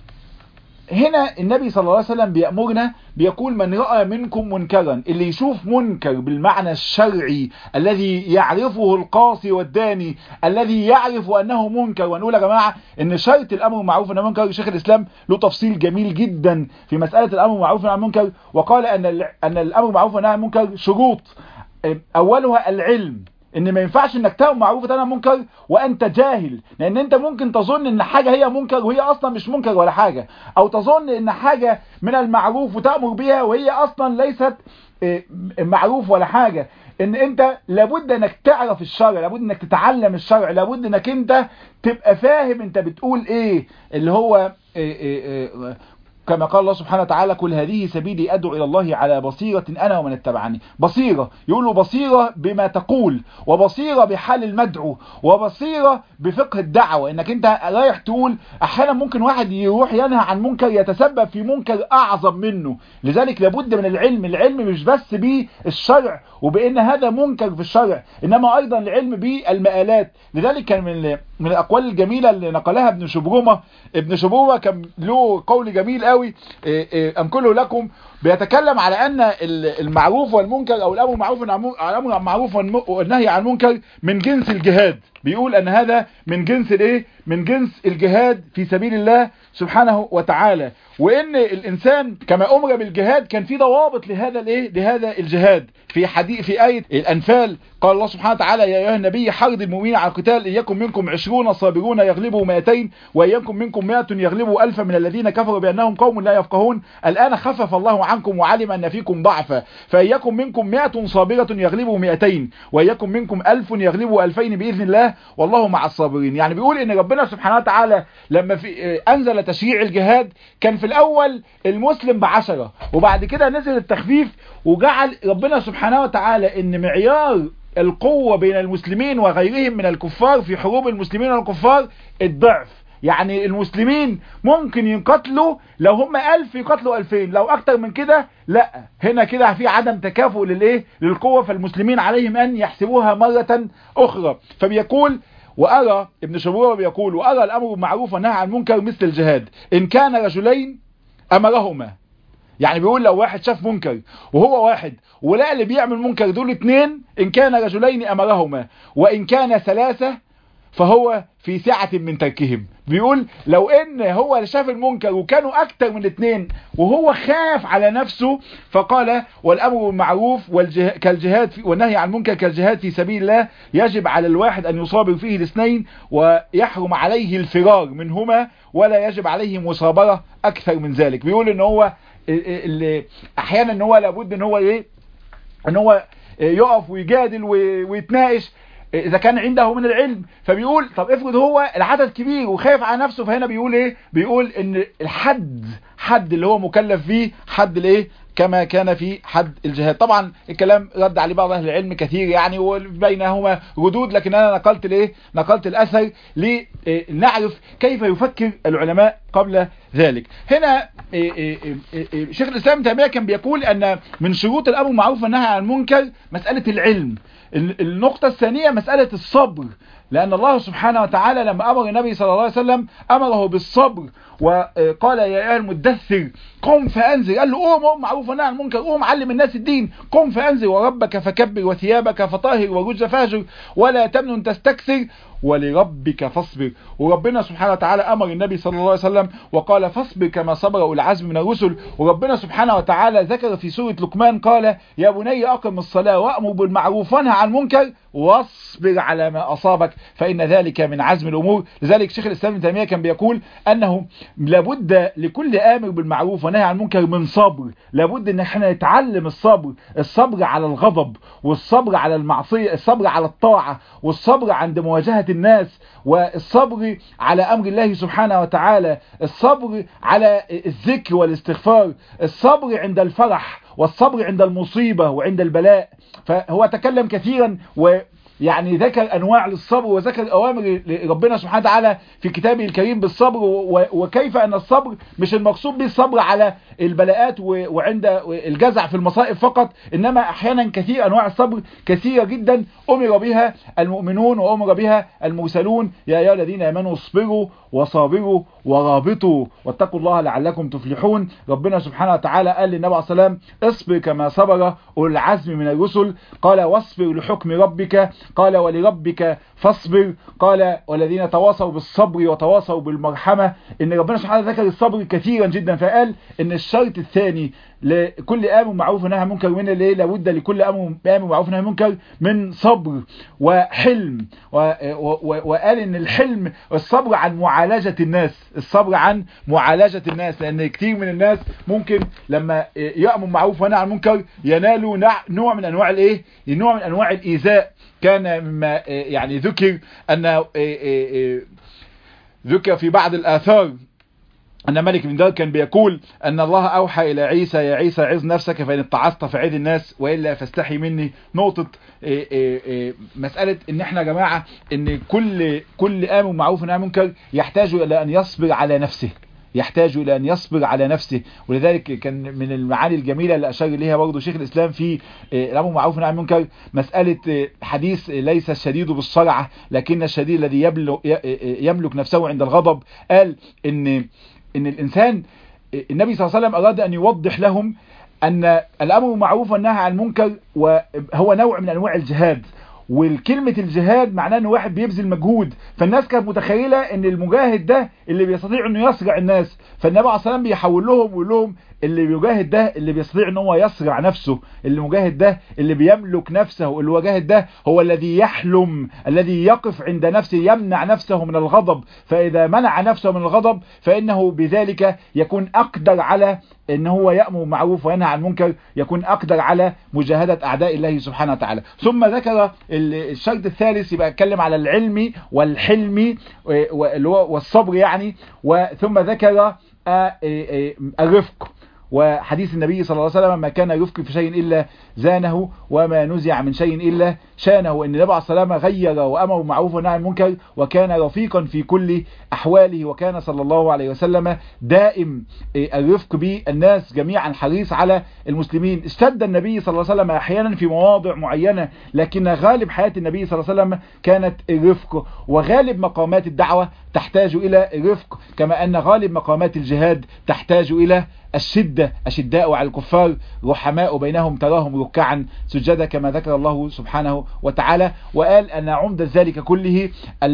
هنا النبي صلى الله عليه وسلم بيأمرنا بيقول من رأى منكم منكرا اللي يشوف منكر بالمعنى الشرعي الذي يعرفه القاصي والداني الذي يعرف أنه منكر ونقول يا جماعة ان شرط الأمر معروف أنه منكر شيخ الإسلام له تفصيل جميل جدا في مسألة الأمر معروف أنه منكر وقال أن أن الأمر معروف أنه منكر شروط أولها العلم ان ما ينفعش انك تأمر معروف وتنهى منكر وانت جاهل لان انت ممكن تظن ان حاجة هي منكر وهي اصلا مش منكر ولا حاجة او تظن ان حاجة من المعروف وتأمر بها وهي اصلا ليست معروف ولا حاجة ان انت لابد انك تعرف الشرع لابد انك تتعلم الشرع لابد انك انت تبقى فاهم انت بتقول ايه اللي هو إيه إيه إيه كما قال الله سبحانه وتعالى كل هذه سبيلي أدعو إلى الله على بصيرة أنا ومن اتبعني بصيرة يقولوا بصيرة بما تقول وبصيرة بحال المدعو وبصيرة بفقه الدعوة انك انت رايح تقول احيانا ممكن واحد يروح ينهى عن منكر يتسبب في منكر اعظم منه لذلك لابد من العلم العلم مش بس بالشرع وبان هذا منكر في الشرع انما ايضا العلم بالمآلات لذلك كان من من الاقوال الجميلة اللي نقلها ابن شبرمة ابن شبرمة كان له قول جميل قوي انقله لكم بيتكلم على ان المعروف والمنكر او الامر معروف الامر معروف والنهي عن المنكر من جنس الجهاد بيقول ان هذا من جنس الايه من جنس الجهاد في سبيل الله سبحانه وتعالى وان الانسان كما امر بالجهاد كان في ضوابط لهذا الايه لهذا الجهاد في حديث في ايه الانفال قال الله سبحانه وتعالى يا ايها النبي حرض المؤمنين على القتال ان يكن منكم 20 صابرون يغلبوا 200 وان يكن منكم 100 يغلبوا 1000 من الذين كفروا بانهم قوم لا يفقهون الان خفف الله عنكم وعلم ان فيكم ضعفا فان يكن منكم 100 صابرة يغلبوا 200 وان يكن منكم 1000 يغلبوا 2000 باذن الله والله مع الصابرين يعني بيقول ان ربنا سبحانه وتعالى لما في انزل تشريع الجهاد كان في الاول المسلم بعشرة وبعد كده نزل التخفيف وجعل ربنا سبحانه وتعالى ان معيار القوة بين المسلمين وغيرهم من الكفار في حروب المسلمين والكفار الضعف يعني المسلمين ممكن يقتلوا لو هم ألف يقتلوا ألفين لو أكتر من كده لا هنا كده في عدم تكافؤ للإيه للقوة فالمسلمين عليهم أن يحسبوها مرة أخرى فبيقول وأرى ابن شبورة بيقول وأرى الأمر بالمعروف والنهي عن المنكر مثل الجهاد إن كان رجلين أمرهما يعني بيقول لو واحد شاف منكر وهو واحد ولقى اللي بيعمل منكر دول اتنين إن كان رجلين أمرهما وإن كان ثلاثة فهو في سعة من تركهم بيقول لو ان هو اللي شاف المنكر وكانوا اكتر من اتنين وهو خاف على نفسه فقال والامر بالمعروف والجه... كالجهاد في... والنهي عن المنكر كالجهاد في سبيل الله يجب على الواحد ان يصابر فيه الاثنين ويحرم عليه الفرار منهما ولا يجب عليه مصابرة اكثر من ذلك بيقول ان هو اللي احيانا ان هو لابد ان هو ايه ان هو يقف ويجادل ويتناقش اذا كان عنده من العلم فبيقول طب افرض هو العدد كبير وخايف على نفسه فهنا بيقول ايه بيقول ان الحد حد اللي هو مكلف فيه حد الايه كما كان في حد الجهاد طبعا الكلام رد عليه بعض اهل العلم كثير يعني وبينهما ردود لكن انا نقلت الايه نقلت الاثر لنعرف كيف يفكر العلماء قبل ذلك هنا شيخ الاسلام تيميه كان بيقول ان من شروط الامر بالمعروف والنهي عن المنكر مساله العلم النقطه الثانيه مساله الصبر لأن الله سبحانه وتعالى لما أمر النبي صلى الله عليه وسلم أمره بالصبر وقال يا أيها المدثر قم فأنزل قال له قوم قوم معروف ونهى عن المنكر قوم علم الناس الدين قم فأنزل وربك فكبر وثيابك فطهر والرجل فاهجر ولا تمنن تستكثر ولربك فاصبر وربنا سبحانه وتعالى أمر النبي صلى الله عليه وسلم وقال فاصبر كما صبر أولي العزم من الرسل وربنا سبحانه وتعالى ذكر في سورة لقمان قال يا بني أقم الصلاة وأمر بالمعروف وانهى عن المنكر واصبر على ما أصابك فإن ذلك من عزم الأمور لذلك شيخ الإسلام ابن تيمية كان بيقول أنه لابد لكل آمر بالمعروف ونهي عن المنكر من صبر لابد أن احنا نتعلم الصبر الصبر على الغضب والصبر على المعصية الصبر على الطاعة والصبر عند مواجهة الناس والصبر على أمر الله سبحانه وتعالى الصبر على الذكر والاستغفار الصبر عند الفرح والصبر عند المصيبة وعند البلاء فهو تكلم كثيرا و يعني ذكر انواع للصبر وذكر اوامر ربنا سبحانه وتعالى في كتابه الكريم بالصبر وكيف ان الصبر مش المقصود به الصبر على البلاءات وعند الجزع في المصائب فقط انما احيانا كثير انواع الصبر كثيرة جدا امر بها المؤمنون وامر بها المرسلون يا ايها الذين امنوا اصبروا وصابروا ورابطوا واتقوا الله لعلكم تفلحون ربنا سبحانه وتعالى قال للنبي عليه السلام اصبر كما صبر اولو العزم من الرسل قال واصبر لحكم ربك قال ولربك فاصبر قال والذين تواصوا بالصبر وتواصوا بالمرحمة ان ربنا سبحانه ذكر الصبر كثيرا جدا فقال ان الشرط الثاني لكل امر معروف ونهي عن منكر من اللي لابد لكل امر معروف ونهي عن منكر من صبر وحلم وقال ان الحلم الصبر عن معالجة الناس الصبر عن معالجة الناس لان كتير من الناس ممكن لما يأمر معروف ونهي عن منكر ينالوا نوع من انواع الايه نوع من انواع الايذاء كان مما يعني ذكر ان ذكر في بعض الاثار أن ملك بن دار كان بيقول أن الله أوحى إلى عيسى يا عيسى عز نفسك فإن اتعظت فعيد الناس وإلا فاستحي مني نقطة إيه إيه إيه مسألة إن إحنا يا جماعة إن كل كل آمر معروف ونهي منكر يحتاج إلى أن يصبر على نفسه يحتاج إلى أن يصبر على نفسه ولذلك كان من المعاني الجميلة اللي أشار إليها برضه شيخ الإسلام في الأمر معروف والنهي عن المنكر مسألة حديث ليس الشديد بالسرعة لكن الشديد الذي يملك نفسه عند الغضب قال إن ان الانسان النبي صلى الله عليه وسلم اراد ان يوضح لهم ان الامر بالمعروف والنهي عن المنكر وهو نوع من انواع الجهاد والكلمة الجهاد معناه ان واحد بيبذل مجهود فالناس كانت متخيلة ان المجاهد ده اللي بيستطيع انه يسرع الناس فالنبي عليه الصلاة والسلام بيحول لهم ويقول لهم اللي بيجاهد ده اللي بيستطيع ان هو يسرع نفسه اللي مجاهد ده اللي بيملك نفسه اللي مجاهد ده هو الذي يحلم الذي يقف عند نفسه يمنع نفسه من الغضب فاذا منع نفسه من الغضب فانه بذلك يكون اقدر على ان هو يأمر معروف وينهى عن منكر يكون اقدر على مجاهدة اعداء الله سبحانه وتعالى ثم ذكر الشرط الثالث يبقى اتكلم على العلم والحلم والصبر يعني وثم ذكر الرفق وحديث النبي صلى الله عليه وسلم ما كان يفكر في شيء إلا زانه وما نزع من شيء إلا شانه إن النبي عليه الصلاة غير وأمر بالمعروف والنهي عن المنكر وكان رفيقا في كل أحواله وكان صلى الله عليه وسلم دائم الرفق بالناس جميعا حريص على المسلمين اشتد النبي صلى الله عليه وسلم أحيانا في مواضع معينة لكن غالب حياة النبي صلى الله عليه وسلم كانت الرفق وغالب مقامات الدعوة تحتاج إلى الرفق كما أن غالب مقامات الجهاد تحتاج إلى الشدة أشداء على الكفار رحماء بينهم تراهم ركعا سجدا كما ذكر الله سبحانه وتعالى وقال أن عمدة ذلك كله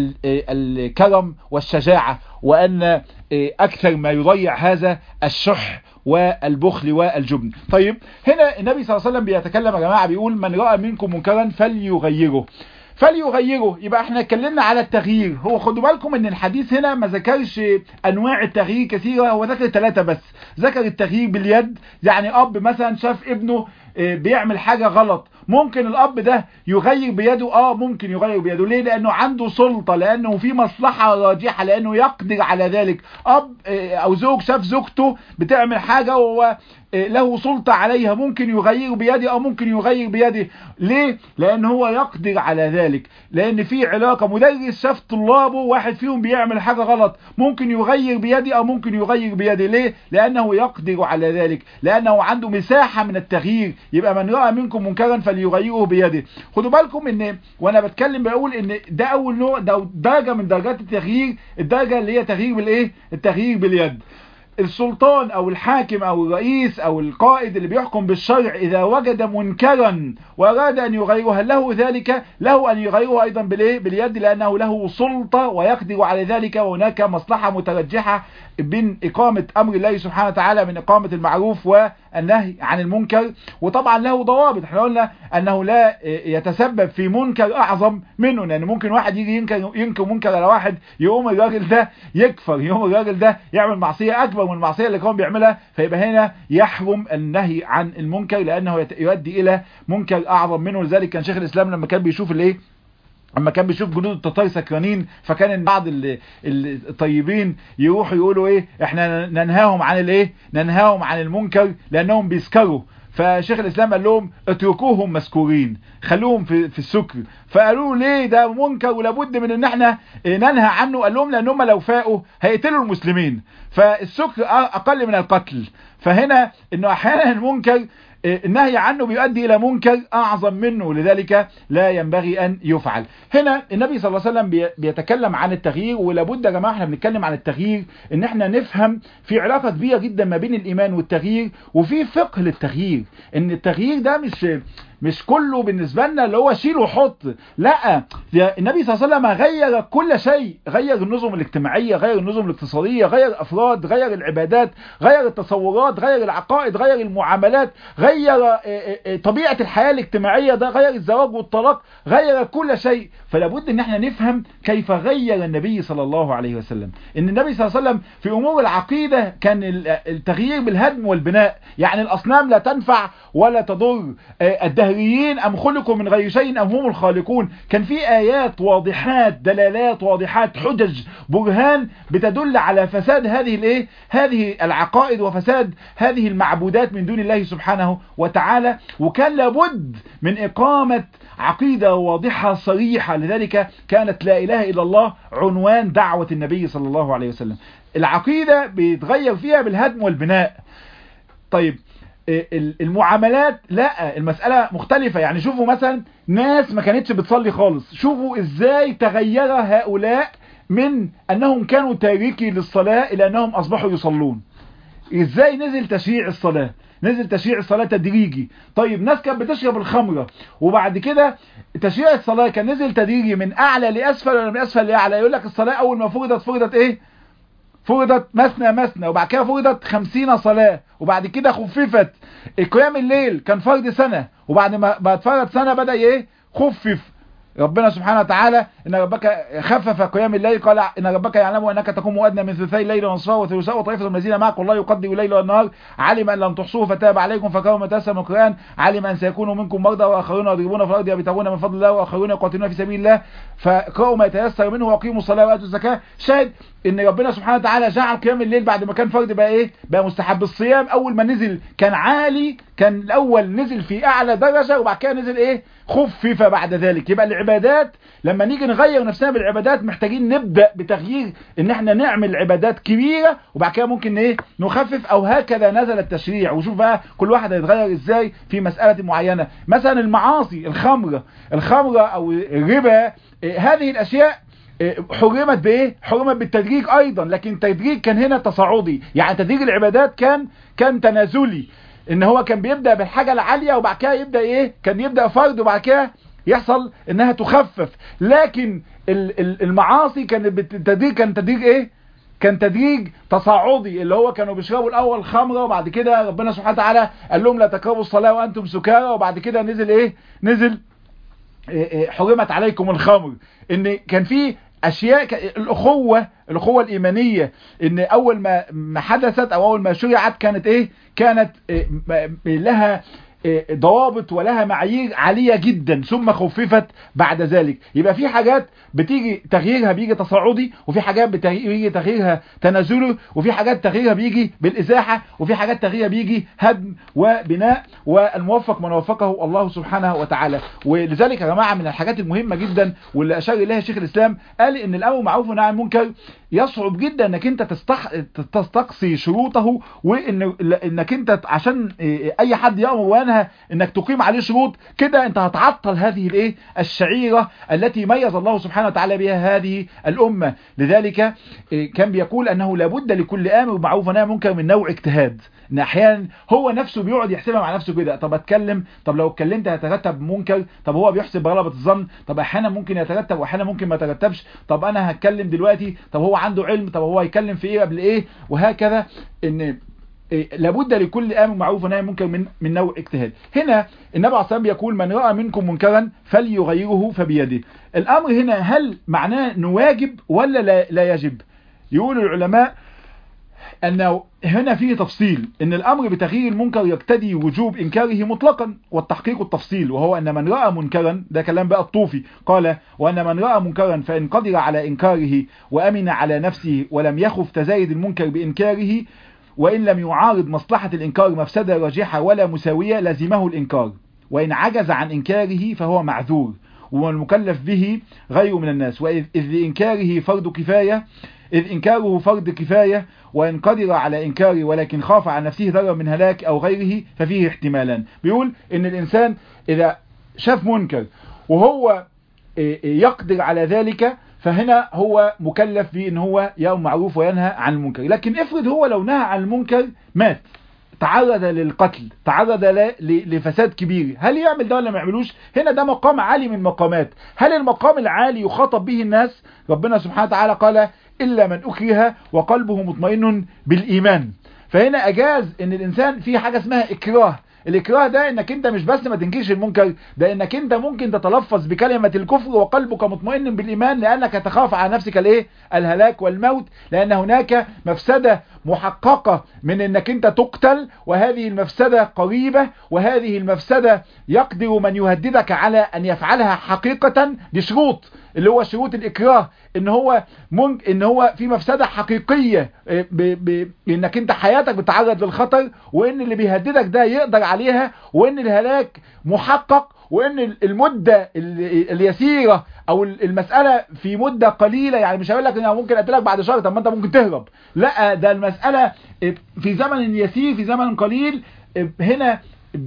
الكرم والشجاعة وأن أكثر ما يضيع هذا الشح والبخل والجبن طيب هنا النبي صلى الله عليه وسلم بيتكلم يا جماعة بيقول من رأى منكم منكرا فليغيره فليغيره يبقى احنا اتكلمنا على التغيير هو خدوا بالكم ان الحديث هنا ما ذكرش انواع التغيير كثيرة هو ذكر ثلاثة بس ذكر التغيير باليد يعني اب مثلا شاف ابنه بيعمل حاجة غلط ممكن الاب ده يغير بيده اه ممكن يغير بيده ليه لانه عنده سلطة لانه في مصلحة راجحة لانه يقدر على ذلك اب او زوج شاف زوجته بتعمل حاجة وهو له سلطة عليها ممكن يغير بيده او ممكن يغير بيده ليه لان هو يقدر على ذلك لان في علاقة مدرس شاف طلابه واحد فيهم بيعمل حاجة غلط ممكن يغير بيده او ممكن يغير بيده ليه لانه يقدر على ذلك لانه عنده مساحة من التغيير يبقى من رأى منكم منكرا فليغيره بيده خدوا بالكم ان وانا بتكلم بقول ان ده اول نوع ده درجة من درجات التغيير الدرجة اللي هي تغيير بالايه التغيير باليد السلطان او الحاكم او الرئيس او القائد اللي بيحكم بالشرع اذا وجد منكرا واراد ان يغيره هل له ذلك له ان يغيره ايضا بالايه باليد لانه له سلطة ويقدر على ذلك وهناك مصلحة مترجحة بين اقامة امر الله سبحانه وتعالى من اقامة المعروف والنهي عن المنكر وطبعا له ضوابط احنا قلنا انه لا يتسبب في منكر اعظم منه لان ممكن واحد يجي ينكر, ينكر منكر على واحد يقوم الراجل ده يكفر يقوم الراجل ده يعمل معصية اكبر من المعصية اللي كان بيعملها فيبقى هنا يحرم النهي عن المنكر لانه يؤدي الى منكر اعظم منه لذلك كان شيخ الاسلام لما كان بيشوف الايه اما كان بيشوف جنود التتار سكرانين فكان بعض الطيبين يروحوا يقولوا ايه احنا ننهاهم عن الايه ننهاهم عن المنكر لانهم بيسكروا فشيخ الاسلام قال لهم اتركوهم مسكورين خلوهم في, في السكر فقالوا ليه ده منكر ولابد من ان احنا ننهى عنه قال لهم لان هم لو فاقوا هيقتلوا المسلمين فالسكر اقل من القتل فهنا انه احيانا المنكر النهي عنه بيؤدي الى منكر اعظم منه لذلك لا ينبغي ان يفعل هنا النبي صلى الله عليه وسلم بيتكلم عن التغيير ولابد يا جماعه احنا بنتكلم عن التغيير ان احنا نفهم في علاقه كبيره جدا ما بين الايمان والتغيير وفي فقه للتغيير ان التغيير ده مش مش كله بالنسبة لنا اللي هو شيل وحط لا النبي صلى الله عليه وسلم غير كل شيء غير النظم الاجتماعية غير النظم الاقتصادية غير الافراد غير العبادات غير التصورات غير العقائد غير المعاملات غير طبيعة الحياة الاجتماعية ده غير الزواج والطلاق غير كل شيء فلابد ان احنا نفهم كيف غير النبي صلى الله عليه وسلم ان النبي صلى الله عليه وسلم في امور العقيدة كان التغيير بالهدم والبناء يعني الاصنام لا تنفع ولا تضر الدهريين ام خلقوا من غير شيء ام هم الخالقون كان في ايات واضحات دلالات واضحات حجج برهان بتدل على فساد هذه الايه هذه العقائد وفساد هذه المعبودات من دون الله سبحانه وتعالى وكان لابد من اقامة عقيدة واضحة صريحة لذلك كانت لا اله الا الله عنوان دعوة النبي صلى الله عليه وسلم العقيدة بيتغير فيها بالهدم والبناء طيب المعاملات لا المسألة مختلفة يعني شوفوا مثلا ناس ما كانتش بتصلي خالص شوفوا ازاي تغير هؤلاء من انهم كانوا تاركي للصلاة الى انهم اصبحوا يصلون ازاي نزل تشريع الصلاة نزل تشريع الصلاة تدريجي طيب ناس كانت بتشرب الخمرة وبعد كده تشريع الصلاة كان نزل تدريجي من اعلى لاسفل ولا من اسفل لاعلى يقول لك الصلاة اول ما فرضت فرضت ايه فرضت مثنى مثنى وبعد كده فرضت خمسين صلاة وبعد كده خففت قيام الليل كان فرض سنة وبعد ما اتفرض سنة بدأ ايه خفف ربنا سبحانه وتعالى ان ربك خفف قيام الليل قال ان ربك يعلم انك تقوم ادنى من ثلثي الليل ونصفه وثلثه وطائفه من الذين معك والله يقدر الليل والنهار علم ان لم تحصوه فتاب عليكم فكروا ما تيسر من القران علم ان سيكون منكم مرضى واخرون يضربون في الارض يبتغون من فضل الله واخرون يقاتلون في سبيل الله فاقرأوا ما يتيسر منه واقيموا الصلاه واتوا الزكاه شاهد ان ربنا سبحانه وتعالى جعل قيام الليل بعد ما كان فرض بقى ايه بقى مستحب الصيام اول ما نزل كان عالي كان الاول نزل في اعلى درجه وبعد كده نزل ايه خفف بعد ذلك يبقى العبادات لما نيجي نغير نفسنا بالعبادات محتاجين نبدأ بتغيير ان احنا نعمل عبادات كبيرة وبعد كده ممكن ايه نخفف او هكذا نزل التشريع وشوف بقى كل واحد هيتغير ازاي في مسألة معينة مثلا المعاصي الخمرة الخمرة او الربا إيه هذه الاشياء حرمت بايه حرمت بالتدريج ايضا لكن التدريج كان هنا تصاعدي يعني تدريج العبادات كان كان تنازلي ان هو كان بيبدأ بالحاجة العالية وبعد كده يبدأ ايه كان يبدأ فرض وبعد كده يحصل انها تخفف لكن المعاصي كانت بالتدريج كان تدريج ايه كان تدريج تصاعدي اللي هو كانوا بيشربوا الاول خمره وبعد كده ربنا سبحانه وتعالى قال لهم لا تقربوا الصلاه وانتم سكارى وبعد كده نزل ايه نزل إيه حرمت عليكم الخمر ان كان في اشياء الاخوه الاخوه الايمانيه ان اول ما ما حدثت او اول ما شرعت كانت ايه كانت إيه لها ضوابط ولها معايير عالية جدا ثم خففت بعد ذلك يبقى في حاجات بتيجي تغييرها بيجي تصاعدي وفي حاجات بيجي تغييرها تنازلي وفي حاجات تغييرها بيجي بالإزاحة وفي حاجات تغييرها بيجي هدم وبناء والموفق من وفقه الله سبحانه وتعالى ولذلك يا جماعة من الحاجات المهمة جدا واللي أشار إليها شيخ الإسلام قال إن الأمر معروف والنهي عن المنكر يصعب جدا انك انت تستح... تستقصي شروطه وان انك انت عشان اي حد يامر وينهى انك تقيم عليه شروط كده انت هتعطل هذه الايه الشعيره التي ميز الله سبحانه وتعالى بها هذه الامه لذلك كان بيقول انه لابد لكل امر معروف ونهي منكر من نوع اجتهاد ان احيانا هو نفسه بيقعد يحسبها مع نفسه كده طب اتكلم طب لو اتكلمت هيترتب منكر طب هو بيحسب بغلبة الظن طب احيانا ممكن يترتب واحيانا ممكن ما يترتبش طب انا هتكلم دلوقتي طب هو عنده علم طب هو هيتكلم في ايه قبل ايه وهكذا ان إيه لابد لكل امر معروف ونهي منكر من من نوع اجتهاد هنا النبي عليه الصلاه يقول من راى منكم منكرا فليغيره فبيده الامر هنا هل معناه انه واجب ولا لا, لا يجب يقول العلماء أنه هنا فيه تفصيل أن الأمر بتغيير المنكر يقتدي وجوب إنكاره مطلقا والتحقيق التفصيل وهو أن من رأى منكرا ده كلام بقى الطوفي قال وأن من رأى منكرا فإن قدر على إنكاره وأمن على نفسه ولم يخف تزايد المنكر بإنكاره وإن لم يعارض مصلحة الإنكار مفسدة راجحة ولا مساوية لزمه الإنكار وإن عجز عن إنكاره فهو معذور والمكلف به غير من الناس وإذ لإنكاره فرض كفاية إذ إنكاره فرض كفاية وإن قدر على إنكاره ولكن خاف على نفسه ضرر من هلاك أو غيره ففيه احتمالان بيقول إن الإنسان إذا شاف منكر وهو يقدر على ذلك فهنا هو مكلف بأن هو يأمر معروف وينهى عن المنكر لكن افرض هو لو نهى عن المنكر مات تعرض للقتل تعرض لفساد كبير هل يعمل ده ولا ما يعملوش هنا ده مقام عالي من المقامات هل المقام العالي يخاطب به الناس ربنا سبحانه وتعالى قال إلا من أكره وقلبه مطمئن بالإيمان فهنا أجاز ان الإنسان في حاجة اسمها إكراه الإكراه ده انك انت مش بس ما تنكرش المنكر ده انك انت ممكن تتلفظ بكلمة الكفر وقلبك مطمئن بالإيمان لأنك تخاف على نفسك الايه الهلاك والموت لأن هناك مفسدة محققة من انك انت تقتل وهذه المفسدة قريبة وهذه المفسدة يقدر من يهددك على ان يفعلها حقيقة بشروط اللي هو شروط الإكراه ان هو من ان هو في مفسدة حقيقية ب... ب... انك انت حياتك بتعرض للخطر وان اللي بيهددك ده يقدر عليها وان الهلاك محقق وان المدة اليسيرة او المسألة في مدة قليلة يعني مش هقول لك انا ممكن اقتلك بعد شهر طب ما انت ممكن تهرب لا ده المسألة في زمن يسير في زمن قليل هنا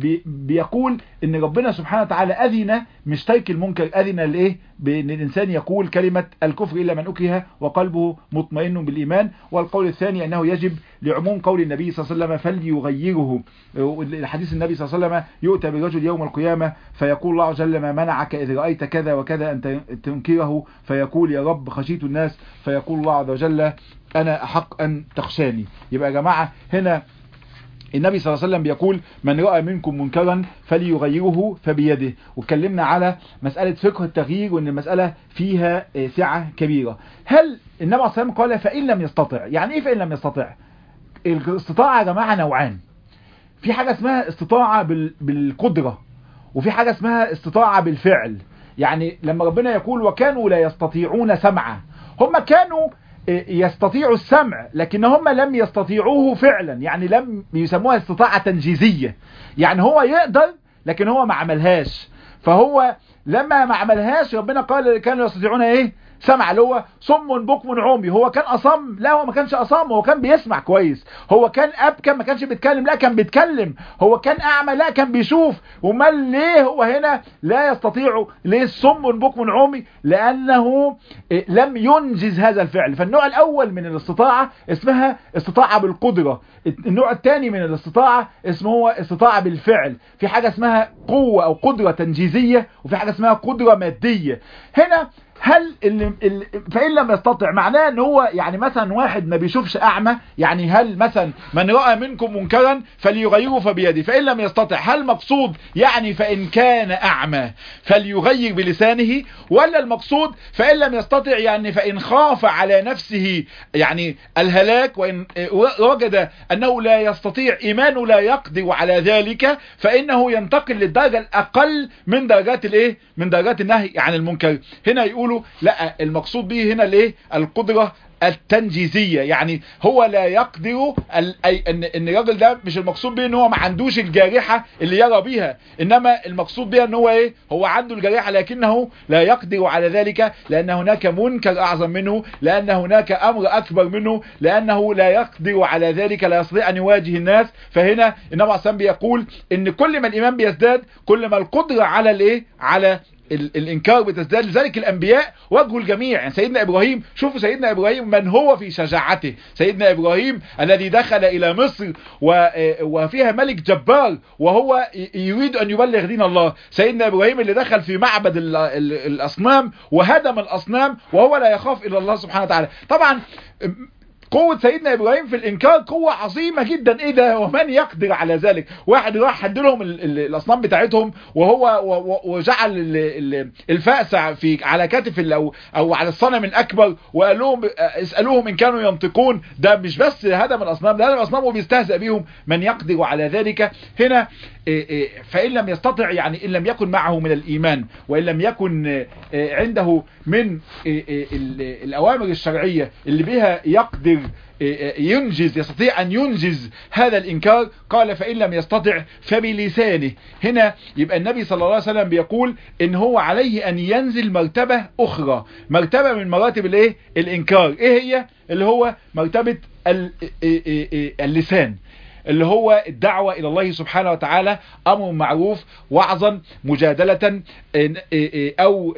بيقول ان ربنا سبحانه وتعالى اذن مش ترك المنكر اذن لايه بان الانسان يقول كلمة الكفر الا من اكره وقلبه مطمئن بالايمان والقول الثاني انه يجب لعموم قول النبي صلى الله عليه وسلم فليغيره الحديث النبي صلى الله عليه وسلم يؤتى برجل يوم القيامة فيقول الله جل ما منعك اذ رأيت كذا وكذا ان تنكره فيقول يا رب خشيت الناس فيقول الله عز وجل انا احق ان تخشاني يبقى يا جماعة هنا النبي صلى الله عليه وسلم بيقول من رأى منكم منكرا فليغيره فبيده واتكلمنا على مسألة فقه التغيير وان المسألة فيها سعة كبيرة هل النبي عليه الصلاة والسلام قال فإن لم يستطع يعني ايه فإن لم يستطع الاستطاعة يا جماعة نوعان في حاجة اسمها استطاعة بالقدرة وفي حاجة اسمها استطاعة بالفعل يعني لما ربنا يقول وكانوا لا يستطيعون سمعا هم كانوا يستطيعوا السمع لكن هم لم يستطيعوه فعلا يعني لم يسموها استطاعة تنجيزية يعني هو يقدر لكن هو ما عملهاش فهو لما ما عملهاش ربنا قال كانوا يستطيعون ايه سمع اللي هو صم بكم عمي هو كان أصم لا هو ما كانش أصم هو كان بيسمع كويس هو كان أبكم ما كانش بيتكلم لا كان بيتكلم هو كان أعمى لا كان بيشوف ومال ليه هو هنا لا يستطيع ليه صم بكم عمي لأنه لم ينجز هذا الفعل فالنوع الأول من الاستطاعة اسمها استطاعة بالقدرة النوع الثاني من الاستطاعة اسمه هو استطاعة بالفعل في حاجة اسمها قوة أو قدرة تنجيزية وفي حاجة اسمها قدرة مادية هنا هل اللي اللي فإن لم يستطع معناه ان هو يعني مثلا واحد ما بيشوفش اعمى يعني هل مثلا من رأى منكم منكرا فليغيره فبيده فإن لم يستطع هل مقصود يعني فإن كان أعمى فليغير بلسانه ولا المقصود فإن لم يستطع يعني فإن خاف على نفسه يعني الهلاك وإن وجد أنه لا يستطيع إيمانه لا يقدر على ذلك فإنه ينتقل للدرجة الأقل من درجات الإيه من درجات النهي عن المنكر هنا يقولوا لا المقصود به هنا الإيه القدرة التنجيزية يعني هو لا يقدر ال... أي... ان ان الراجل ده مش المقصود به ان هو ما عندوش الجارحة اللي يرى بيها انما المقصود بها ان هو ايه هو عنده الجارحة لكنه لا يقدر على ذلك لان هناك منكر اعظم منه لان هناك امر اكبر منه لانه لا يقدر على ذلك لا يستطيع ان يواجه الناس فهنا النبي عليه بيقول ان كل ما الايمان بيزداد كل ما القدرة على الايه على الانكار بتزداد لذلك الانبياء واجهوا الجميع يعني سيدنا ابراهيم شوفوا سيدنا ابراهيم من هو في شجاعته سيدنا ابراهيم الذي دخل الى مصر وفيها ملك جبار وهو يريد ان يبلغ دين الله سيدنا ابراهيم اللي دخل في معبد الاصنام وهدم الاصنام وهو لا يخاف الا الله سبحانه وتعالى طبعا قوة سيدنا ابراهيم في الانكار قوة عظيمة جدا ايه ده ومن يقدر على ذلك واحد راح حد لهم الاصنام بتاعتهم وهو وجعل الفأس في على كتف او او على الصنم الاكبر وقال لهم اسالوهم ان كانوا ينطقون ده مش بس هدم الاصنام ده هدم الاصنام وبيستهزئ بيهم من يقدر على ذلك هنا فإن لم يستطع يعني إن لم يكن معه من الإيمان وإن لم يكن عنده من الأوامر الشرعية اللي بها يقدر ينجز يستطيع أن ينجز هذا الإنكار قال فإن لم يستطع فبلسانه هنا يبقى النبي صلى الله عليه وسلم بيقول إن هو عليه أن ينزل مرتبة أخرى مرتبة من مراتب الايه الإنكار إيه هي اللي هو مرتبة اللسان اللي هو الدعوة إلى الله سبحانه وتعالى أمر معروف وعظا مجادلة أو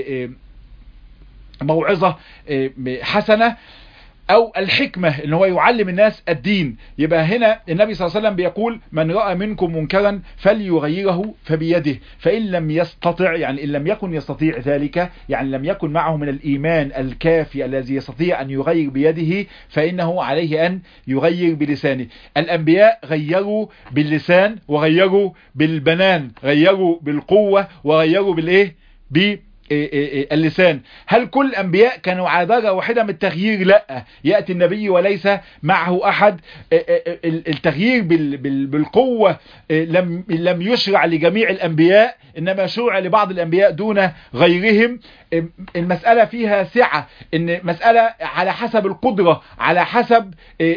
موعظة حسنة او الحكمة ان هو يعلم الناس الدين يبقى هنا النبي صلى الله عليه وسلم بيقول من رأى منكم منكرا فليغيره فبيده فإن لم يستطع يعني إن لم يكن يستطيع ذلك يعني لم يكن معه من الإيمان الكافي الذي يستطيع أن يغير بيده فإنه عليه أن يغير بلسانه الأنبياء غيروا باللسان وغيروا بالبنان غيروا بالقوة وغيروا بالإيه ب اللسان هل كل الأنبياء كانوا على درجة واحدة من التغيير لا يأتي النبي وليس معه أحد التغيير بالقوة لم لم يشرع لجميع الأنبياء إنما شرع لبعض الأنبياء دون غيرهم المسألة فيها سعة إن مسألة على حسب القدرة على حسب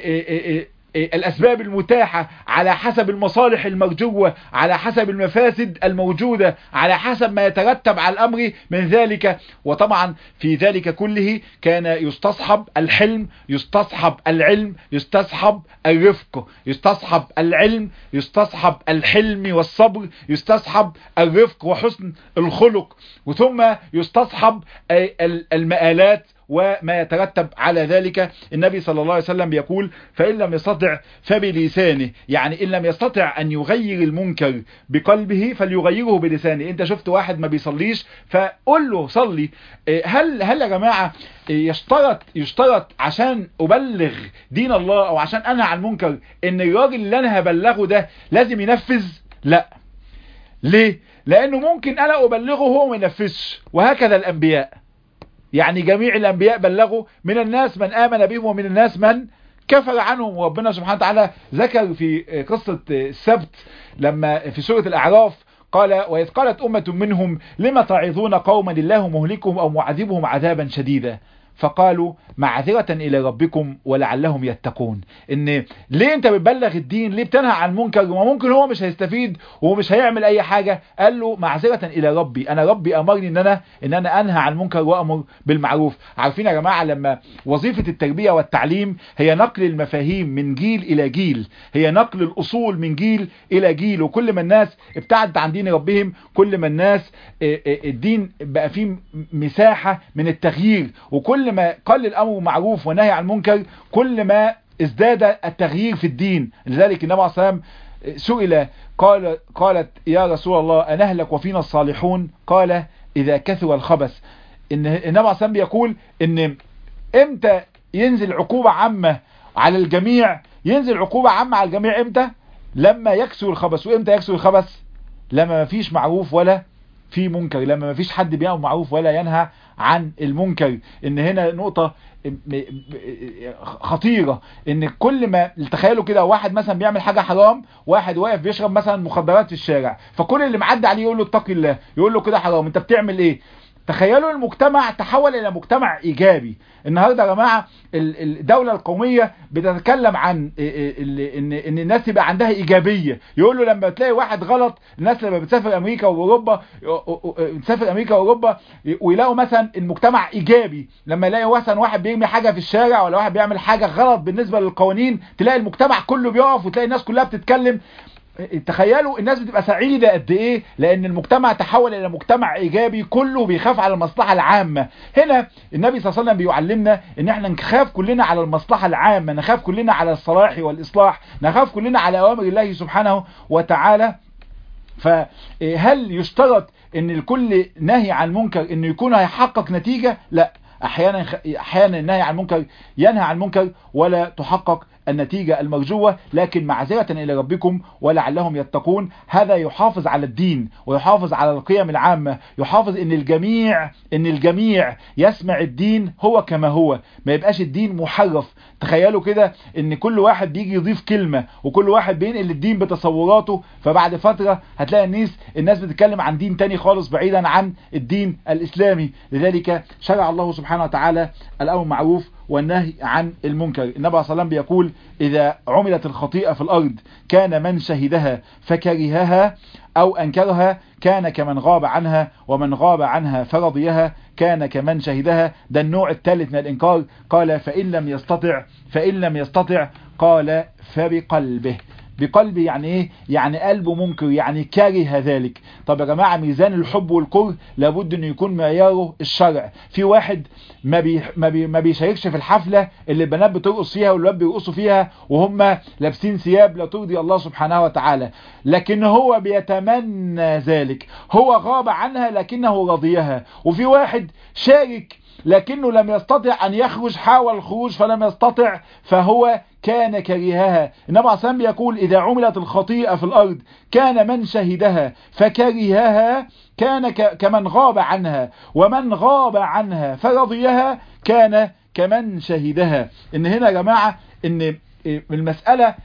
الأسباب المتاحة على حسب المصالح المرجوة على حسب المفاسد الموجودة على حسب ما يترتب على الأمر من ذلك وطبعا في ذلك كله كان يستصحب الحلم يستصحب العلم يستصحب الرفق يستصحب العلم يستصحب الحلم والصبر يستصحب الرفق وحسن الخلق وثم يستصحب المآلات وما يترتب على ذلك النبي صلى الله عليه وسلم بيقول فإن لم يستطع فبلسانه يعني إن لم يستطع أن يغير المنكر بقلبه فليغيره بلسانه انت شفت واحد ما بيصليش فقول له صلي هل هل يا جماعة يشترط يشترط عشان أبلغ دين الله أو عشان أنهى عن المنكر إن الراجل اللي أنا هبلغه ده لازم ينفذ لا ليه لأنه ممكن أنا أبلغه هو ما ينفذش وهكذا الأنبياء يعني جميع الأنبياء بلغوا من الناس من آمن بهم ومن الناس من كفر عنهم وربنا سبحانه وتعالى ذكر في قصة السبت لما في سورة الأعراف قال وإذ قالت أمة منهم لما تعظون قوما الله مهلكهم أو معذبهم عذابا شديدا فقالوا معذرة إلى ربكم ولعلهم يتقون إن ليه أنت بتبلغ الدين ليه بتنهى عن المنكر وما ممكن هو مش هيستفيد ومش هيعمل أي حاجة قال له معذرة إلى ربي أنا ربي أمرني إن أنا إن أنا أنهى عن المنكر وأمر بالمعروف عارفين يا جماعة لما وظيفة التربية والتعليم هي نقل المفاهيم من جيل إلى جيل هي نقل الأصول من جيل إلى جيل وكل ما الناس ابتعدت عن دين ربهم كل ما الناس الدين بقى فيه مساحة من التغيير وكل ما قل الأمر معروف ونهي عن المنكر كل ما ازداد التغيير في الدين لذلك النبي عليه الصلاة والسلام سئل قال قالت يا رسول الله أنهلك وفينا الصالحون قال إذا كثر الخبث ان النبي عليه الصلاه بيقول ان امتى ينزل عقوبة عامة على الجميع ينزل عقوبة عامة على الجميع امتى لما يكسر الخبث وامتى يكسر الخبث لما ما فيش معروف ولا في منكر لما ما فيش حد بيعمل معروف ولا ينهى عن المنكر ان هنا نقطة خطيرة ان كل ما تخيلوا كده واحد مثلا بيعمل حاجة حرام واحد واقف بيشرب مثلا مخدرات في الشارع فكل اللي معدي عليه يقول له اتقي الله يقول له كده حرام انت بتعمل ايه تخيلوا المجتمع تحول الى مجتمع ايجابي النهارده يا جماعه الدوله القوميه بتتكلم عن ان ان الناس يبقى عندها ايجابيه يقول له لما تلاقي واحد غلط الناس لما بتسافر امريكا واوروبا بتسافر امريكا واوروبا ويلاقوا مثلا المجتمع ايجابي لما يلاقي مثلا واحد بيرمي حاجه في الشارع ولا واحد بيعمل حاجه غلط بالنسبه للقوانين تلاقي المجتمع كله بيقف وتلاقي الناس كلها بتتكلم تخيلوا الناس بتبقى سعيدة قد ايه لان المجتمع تحول الى مجتمع ايجابي كله بيخاف على المصلحة العامة هنا النبي صلى الله عليه وسلم بيعلمنا ان احنا نخاف كلنا على المصلحة العامة نخاف كلنا على الصلاح والاصلاح نخاف كلنا على اوامر الله سبحانه وتعالى فهل يشترط ان الكل نهي عن منكر انه يكون هيحقق نتيجة لا احيانا احيانا النهي عن المنكر ينهى عن المنكر ولا تحقق النتيجة المرجوة لكن معذرة إلى ربكم ولعلهم يتقون هذا يحافظ على الدين ويحافظ على القيم العامة يحافظ إن الجميع إن الجميع يسمع الدين هو كما هو ما يبقاش الدين محرف تخيلوا كده إن كل واحد بيجي يضيف كلمة وكل واحد بينقل الدين بتصوراته فبعد فترة هتلاقي الناس الناس بتتكلم عن دين تاني خالص بعيدا عن الدين الإسلامي لذلك شرع الله سبحانه وتعالى الأمر معروف والنهي عن المنكر النبي صلى الله عليه وسلم بيقول إذا عملت الخطيئة في الأرض كان من شهدها فكرهها أو أنكرها كان كمن غاب عنها ومن غاب عنها فرضيها كان كمن شهدها ده النوع الثالث من الإنكار قال فإن لم يستطع فإن لم يستطع قال فبقلبه بقلبه يعني ايه يعني قلبه منكر يعني كاره ذلك طب يا جماعة ميزان الحب والكره لابد انه يكون معياره الشرع في واحد ما, بي ما, بي ما بيشاركش في الحفلة اللي البنات بترقص فيها والولاد بيرقصوا فيها وهم لابسين ثياب لا ترضي الله سبحانه وتعالى لكن هو بيتمنى ذلك هو غاب عنها لكنه رضيها وفي واحد شارك لكنه لم يستطع أن يخرج حاول الخروج فلم يستطع فهو كان كرهها النبي عليه الصلاة يقول إذا عملت الخطيئة في الأرض كان من شهدها فكرهها كان كمن غاب عنها ومن غاب عنها فرضيها كان كمن شهدها إن هنا يا جماعة إن المسألة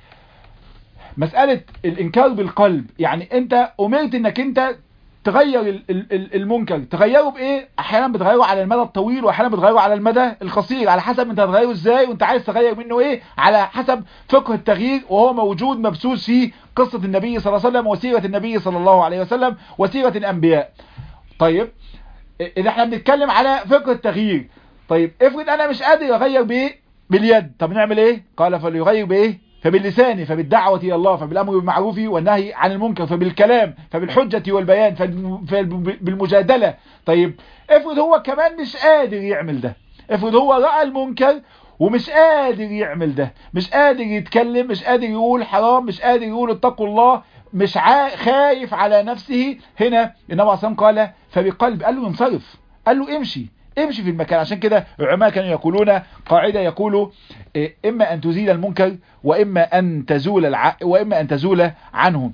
مسألة الإنكار بالقلب يعني أنت أمرت أنك أنت تغير المنكر تغيره بايه احيانا بتغيره على المدى الطويل واحيانا بتغيره على المدى القصير على حسب انت هتغيره ازاي وانت عايز تغير منه ايه على حسب فقه التغيير وهو موجود مبثوث في قصة النبي صلى الله عليه وسلم وسيرة النبي صلى الله عليه وسلم وسيرة الانبياء طيب اذا احنا بنتكلم على فقه التغيير طيب افرض انا مش قادر اغير بايه باليد طب نعمل ايه قال فليغير بايه فباللسان فبالدعوة إلى الله فبالأمر بالمعروف والنهي عن المنكر فبالكلام فبالحجة والبيان فبالمجادلة طيب افرض هو كمان مش قادر يعمل ده افرض هو رأى المنكر ومش قادر يعمل ده مش قادر يتكلم مش قادر يقول حرام مش قادر يقول اتقوا الله مش خايف على نفسه هنا النبي عليه الصلاة قال فبقلب قال له انصرف قال له امشي امشي في المكان عشان كده العلماء كانوا يقولون قاعدة يقولوا اما ان تزيل المنكر واما ان تزول الع... واما ان تزول عنه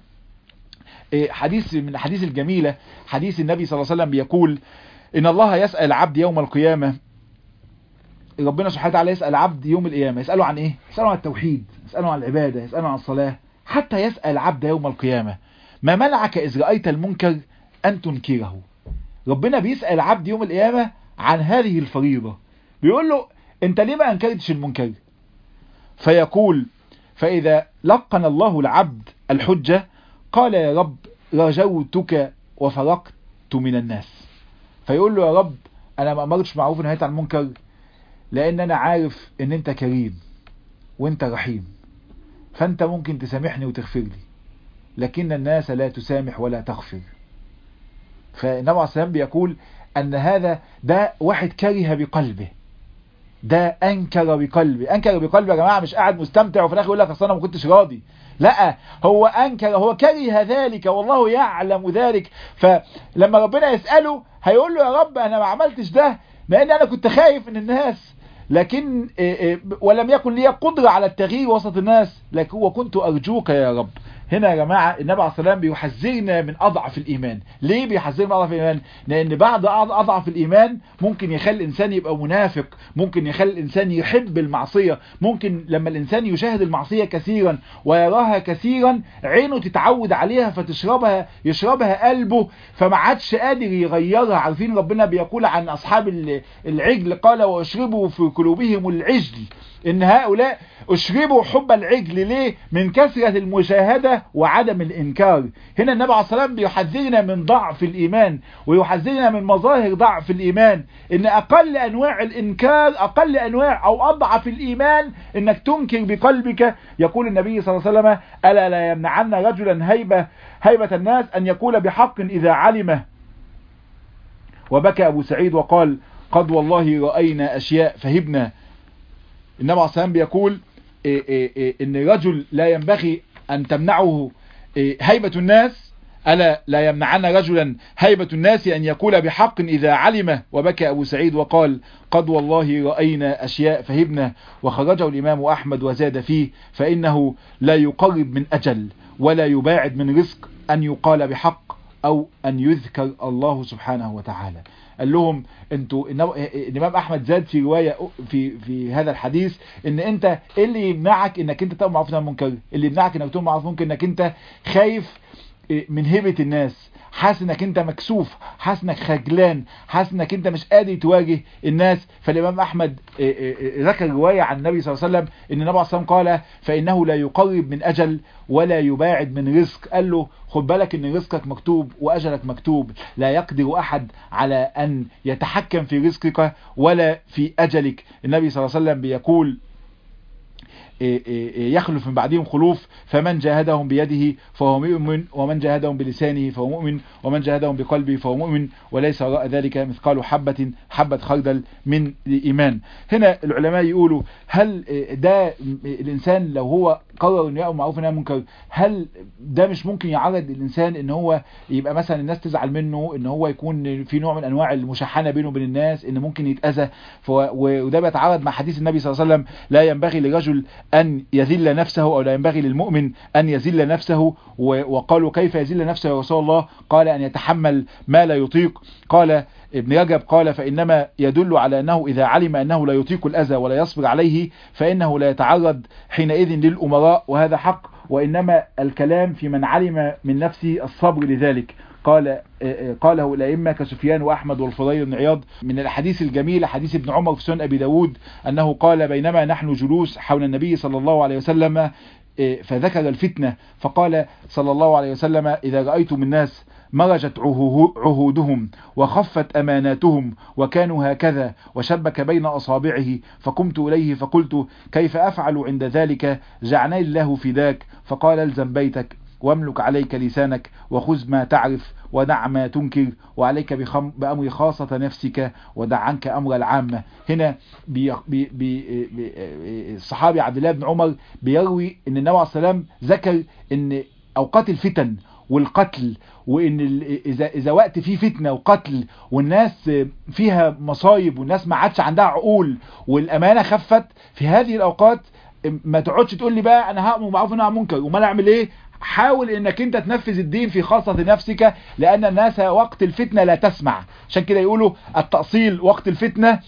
حديث من الحديث الجميلة حديث النبي صلى الله عليه وسلم بيقول ان الله يسأل العبد يوم القيامة ربنا سبحانه وتعالى يسأل العبد يوم القيامة يسأله عن ايه يسأله عن التوحيد يسأله عن العبادة يسأله عن الصلاة حتى يسأل العبد يوم القيامة ما منعك إذ رأيت المنكر أن تنكره ربنا بيسأل العبد يوم القيامة عن هذه الفريضة بيقول له انت ليه ما انكرتش المنكر فيقول فإذا لقن الله العبد الحجة قال يا رب رجوتك وفرقت من الناس فيقول له يا رب انا ما امرتش معروف ونهيت عن المنكر لان انا عارف ان انت كريم وانت رحيم فانت ممكن تسامحني وتغفر لي لكن الناس لا تسامح ولا تغفر فالنبي عليه الصلاة بيقول ان هذا ده واحد كره بقلبه ده انكر بقلبه انكر بقلبه يا جماعه مش قاعد مستمتع وفي الاخر يقول لك اصل انا ما كنتش راضي لا هو انكر هو كره ذلك والله يعلم ذلك فلما ربنا يساله هيقول له يا رب انا ما عملتش ده لان انا كنت خايف من الناس لكن ولم يكن لي قدرة على التغيير وسط الناس لكن وكنت أرجوك يا رب هنا يا جماعة النبي عليه الصلاة والسلام بيحذرنا من أضعف الإيمان ليه بيحذرنا من أضعف الإيمان لأن بعد أضعف الإيمان ممكن يخلي الإنسان يبقى منافق ممكن يخلي الإنسان يحب المعصية ممكن لما الإنسان يشاهد المعصية كثيرا ويراها كثيرا عينه تتعود عليها فتشربها يشربها قلبه فما عادش قادر يغيرها عارفين ربنا بيقول عن أصحاب العجل قال واشربوا في قلوبهم العجل ان هؤلاء اشربوا حب العجل ليه من كثرة المشاهدة وعدم الانكار هنا النبي عليه الصلاة والسلام بيحذرنا من ضعف الايمان ويحذرنا من مظاهر ضعف الايمان ان اقل انواع الانكار اقل انواع او اضعف الايمان انك تنكر بقلبك يقول النبي صلى الله عليه وسلم الا لا يمنعن رجلا هيبة هيبة الناس ان يقول بحق اذا علمه وبكى ابو سعيد وقال قد والله رأينا اشياء فهبنا النبي عليه الصلاة بيقول إيه إيه إيه ان الرجل لا ينبغي ان تمنعه هيبة الناس ألا لا يمنعن رجلا هيبة الناس أن يقول بحق إذا علم وبكى أبو سعيد وقال قد والله رأينا أشياء فهبنا وخرجه الإمام أحمد وزاد فيه فإنه لا يقرب من أجل ولا يباعد من رزق أن يقال بحق أو أن يذكر الله سبحانه وتعالى قال لهم انتوا الامام احمد زاد في روايه في في هذا الحديث ان انت ايه اللي يمنعك انك انت تامر معروف المنكر اللي يمنعك انك تامر معروف المنكر انك انت خايف من هبه الناس حاسس انك انت مكسوف حاسس انك خجلان حاسس انك انت مش قادر تواجه الناس فالامام احمد ذكر روايه عن النبي صلى الله عليه وسلم ان النبي صلى الله عليه وسلم قال فانه لا يقرب من اجل ولا يباعد من رزق قال له خد بالك ان رزقك مكتوب واجلك مكتوب لا يقدر احد على ان يتحكم في رزقك ولا في اجلك النبي صلى الله عليه وسلم بيقول يخلف من بعدهم خلوف فمن جاهدهم بيده فهو مؤمن ومن جاهدهم بلسانه فهو مؤمن ومن جاهدهم بقلبه فهو مؤمن وليس وراء ذلك مثقال حبة حبة خردل من الإيمان هنا العلماء يقولوا هل ده الإنسان لو هو قرر انه يأمر معروف ونهي منكر هل ده مش ممكن يعرض الإنسان ان هو يبقى مثلا الناس تزعل منه ان هو يكون في نوع من انواع المشاحنة بينه وبين الناس ان ممكن يتأذى وده بيتعارض مع حديث النبي صلى الله عليه وسلم لا ينبغي لرجل أن يذل نفسه أو لا ينبغي للمؤمن أن يذل نفسه وقالوا كيف يذل نفسه يا رسول الله قال أن يتحمل ما لا يطيق قال ابن رجب قال فإنما يدل على أنه إذا علم أنه لا يطيق الأذى ولا يصبر عليه فإنه لا يتعرض حينئذ للأمراء وهذا حق وإنما الكلام في من علم من نفسه الصبر لذلك قال قاله الأئمة كسفيان وأحمد والفضيل بن عياض من الحديث الجميل حديث ابن عمر في سنن أبي داود أنه قال بينما نحن جلوس حول النبي صلى الله عليه وسلم فذكر الفتنة فقال صلى الله عليه وسلم إذا رأيتم الناس مرجت عهودهم وخفت أماناتهم وكانوا هكذا وشبك بين أصابعه فقمت إليه فقلت كيف أفعل عند ذلك جعلني الله في ذاك فقال الزم بيتك واملك عليك لسانك وخذ ما تعرف ودع ما تنكر وعليك بخم بأمر خاصة نفسك ودع عنك أمر العامة هنا بي بي بي بي الصحابي عبد الله بن عمر بيروي ان النبي عليه السلام ذكر ان أوقات الفتن والقتل وان اذا اذا وقت فيه فتنه وقتل والناس فيها مصايب والناس ما عادش عندها عقول والامانه خفت في هذه الاوقات ما تقعدش تقول لي بقى انا هامر معروف ونهي عن منكر امال اعمل ايه حاول انك انت تنفذ الدين في خاصة نفسك لان الناس وقت الفتنة لا تسمع عشان كده يقولوا التأصيل وقت الفتنة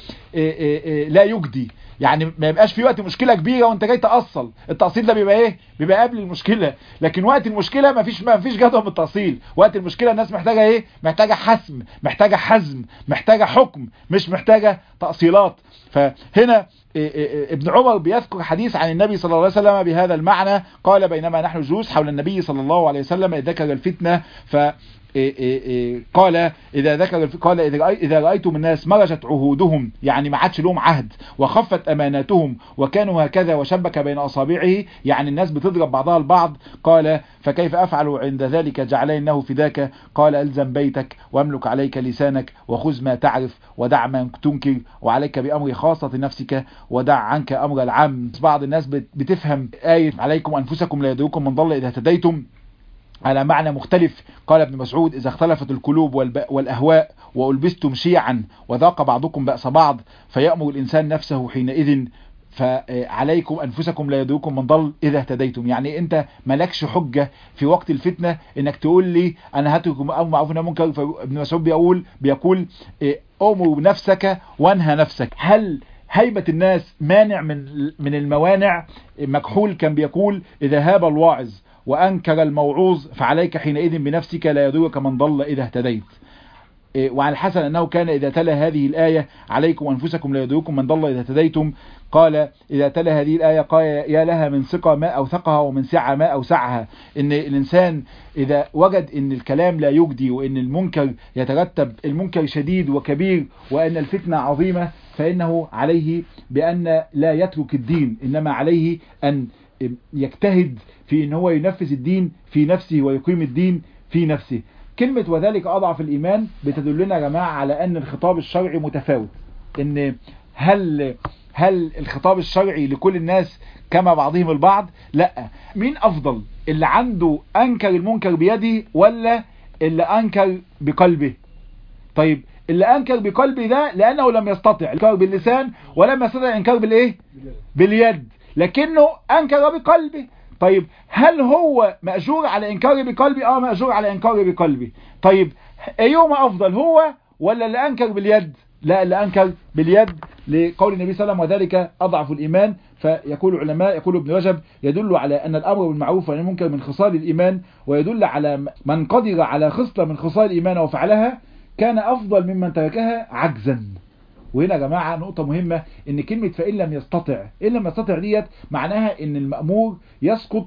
لا يجدي يعني ما يبقاش في وقت مشكلة كبيرة وانت جاي تأصل التأصيل ده بيبقى ايه بيبقى قبل المشكلة لكن وقت المشكلة ما فيش ما فيش جدوى من التأصيل وقت المشكلة الناس محتاجة ايه محتاجة حسم محتاجة حزم محتاجة حكم مش محتاجة تأصيلات فهنا ابن عمر بيذكر حديث عن النبي صلى الله عليه وسلم بهذا المعنى قال بينما نحن جلوس حول النبي صلى الله عليه وسلم ذكر الفتنة ف إيه إيه إيه قال اذا ذكر قال اذا رأي- اذا رايتم الناس مرجت عهودهم يعني ما عادش لهم عهد وخفت اماناتهم وكانوا هكذا وشبك بين اصابعه يعني الناس بتضرب بعضها البعض قال فكيف افعل عند ذلك جعلني انه فداك قال الزم بيتك واملك عليك لسانك وخذ ما تعرف ودع ما تنكر وعليك بامر خاصه نفسك ودع عنك امر العام بعض الناس بت- بتفهم ايه عليكم انفسكم لا يدركم من ضل اذا اهتديتم على معنى مختلف قال ابن مسعود إذا اختلفت القلوب والب- والأهواء وألبستم شيعا وذاق بعضكم بأس بعض فيأمر الإنسان نفسه حينئذ فعليكم أنفسكم لا يدركم من ضل إذا اهتديتم يعني أنت ملكش حجة في وقت الفتنة إنك تقول لي أنا هاتركم أمر معروف ونهي عن منكر فابن مسعود بيقول بيقول إيه، أمر بنفسك وانهى نفسك هل هيبة الناس مانع من من الموانع مكحول كان بيقول إذا هاب الواعظ وأنكر الموعوظ فعليك حينئذ بنفسك لا يضرك من ضل إذا اهتديت إيه، وعن الحسن أنه كان إذا تلا هذه الآية عليكم أنفسكم لا يضركم من ضل إذا اهتديتم قال إذا تلا هذه الآية قال يا لها من ثقة ما أوثقها ومن سعة ما أوسعها إن الإنسان إذا وجد إن الكلام لا يجدي وإن المنكر يترتب المنكر شديد وكبير وأن الفتنة عظيمة فإنه عليه بأن لا يترك الدين إنما عليه أن يجتهد في ان هو ينفذ الدين في نفسه ويقيم الدين في نفسه كلمة وذلك أضعف الإيمان بتدلنا يا جماعة على أن الخطاب الشرعي متفاوت إن هل هل الخطاب الشرعي لكل الناس كما بعضهم البعض لا مين أفضل اللي عنده أنكر المنكر بيده ولا اللي أنكر بقلبه طيب اللي أنكر بقلبه ده لأنه لم يستطع الإنكار باللسان ولم يستطع الإنكار بالإيه باليد لكنه أنكر بقلبه طيب هل هو مأجور على إنكاره بقلبي اه مأجور على إنكاره بقلبي طيب أيهما أفضل هو ولا اللي أنكر باليد لا اللي أنكر باليد لقول النبي صلى الله عليه وسلم وذلك أضعف الإيمان فيقول العلماء يقول ابن رجب يدل على أن الأمر بالمعروف والنهي عن المنكر من خصال الإيمان ويدل على من قدر على خصلة من خصال الإيمان وفعلها كان أفضل ممن تركها عجزا وهنا يا جماعة نقطة مهمة ان كلمة فإن لم يستطع إن لم يستطع ديت معناها ان المأمور يسقط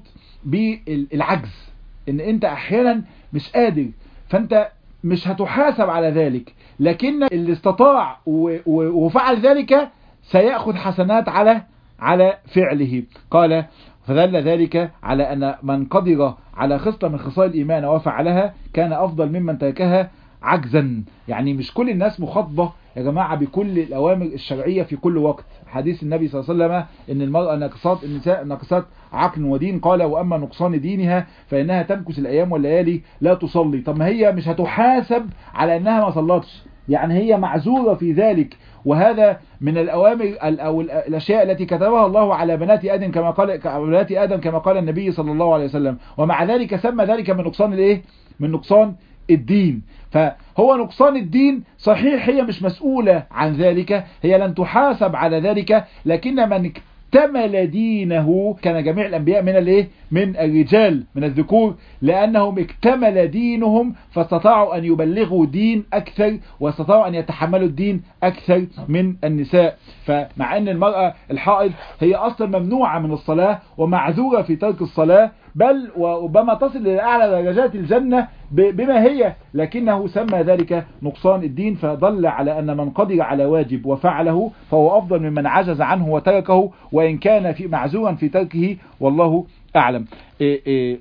بالعجز ان انت احيانا مش قادر فانت مش هتحاسب على ذلك لكن اللي استطاع و- و- وفعل ذلك سيأخذ حسنات على على فعله قال فدل ذلك على أن من قدر على خصلة من خصال الإيمان وفعلها كان أفضل ممن تركها عجزا يعني مش كل الناس مخاطبة يا جماعة بكل الأوامر الشرعية في كل وقت حديث النبي صلى الله عليه وسلم إن المرأة ناقصات النساء ناقصات عقل ودين قال وأما نقصان دينها فإنها تمكث الأيام والليالي لا تصلي طب ما هي مش هتحاسب على أنها ما صلتش يعني هي معذورة في ذلك وهذا من الأوامر ال- أو ال- الأشياء التي كتبها الله على بنات آدم كما قال بنات آدم كما قال النبي صلى الله عليه وسلم ومع ذلك سمى ذلك من نقصان الإيه؟ من نقصان الدين فهو نقصان الدين صحيح هي مش مسؤولة عن ذلك هي لن تحاسب على ذلك لكن من اكتمل دينه كان جميع الأنبياء من الايه من الرجال من الذكور لأنهم اكتمل دينهم فاستطاعوا أن يبلغوا دين أكثر واستطاعوا أن يتحملوا الدين أكثر من النساء فمع أن المرأة الحائض هي أصلا ممنوعة من الصلاة ومعذورة في ترك الصلاة بل وربما تصل إلى أعلى درجات الجنة ب- بما هي لكنه سمى ذلك نقصان الدين فدل على أن من قدر على واجب وفعله فهو أفضل ممن عجز عنه وتركه وإن كان في معزورا في تركه والله أعلم إيه إيه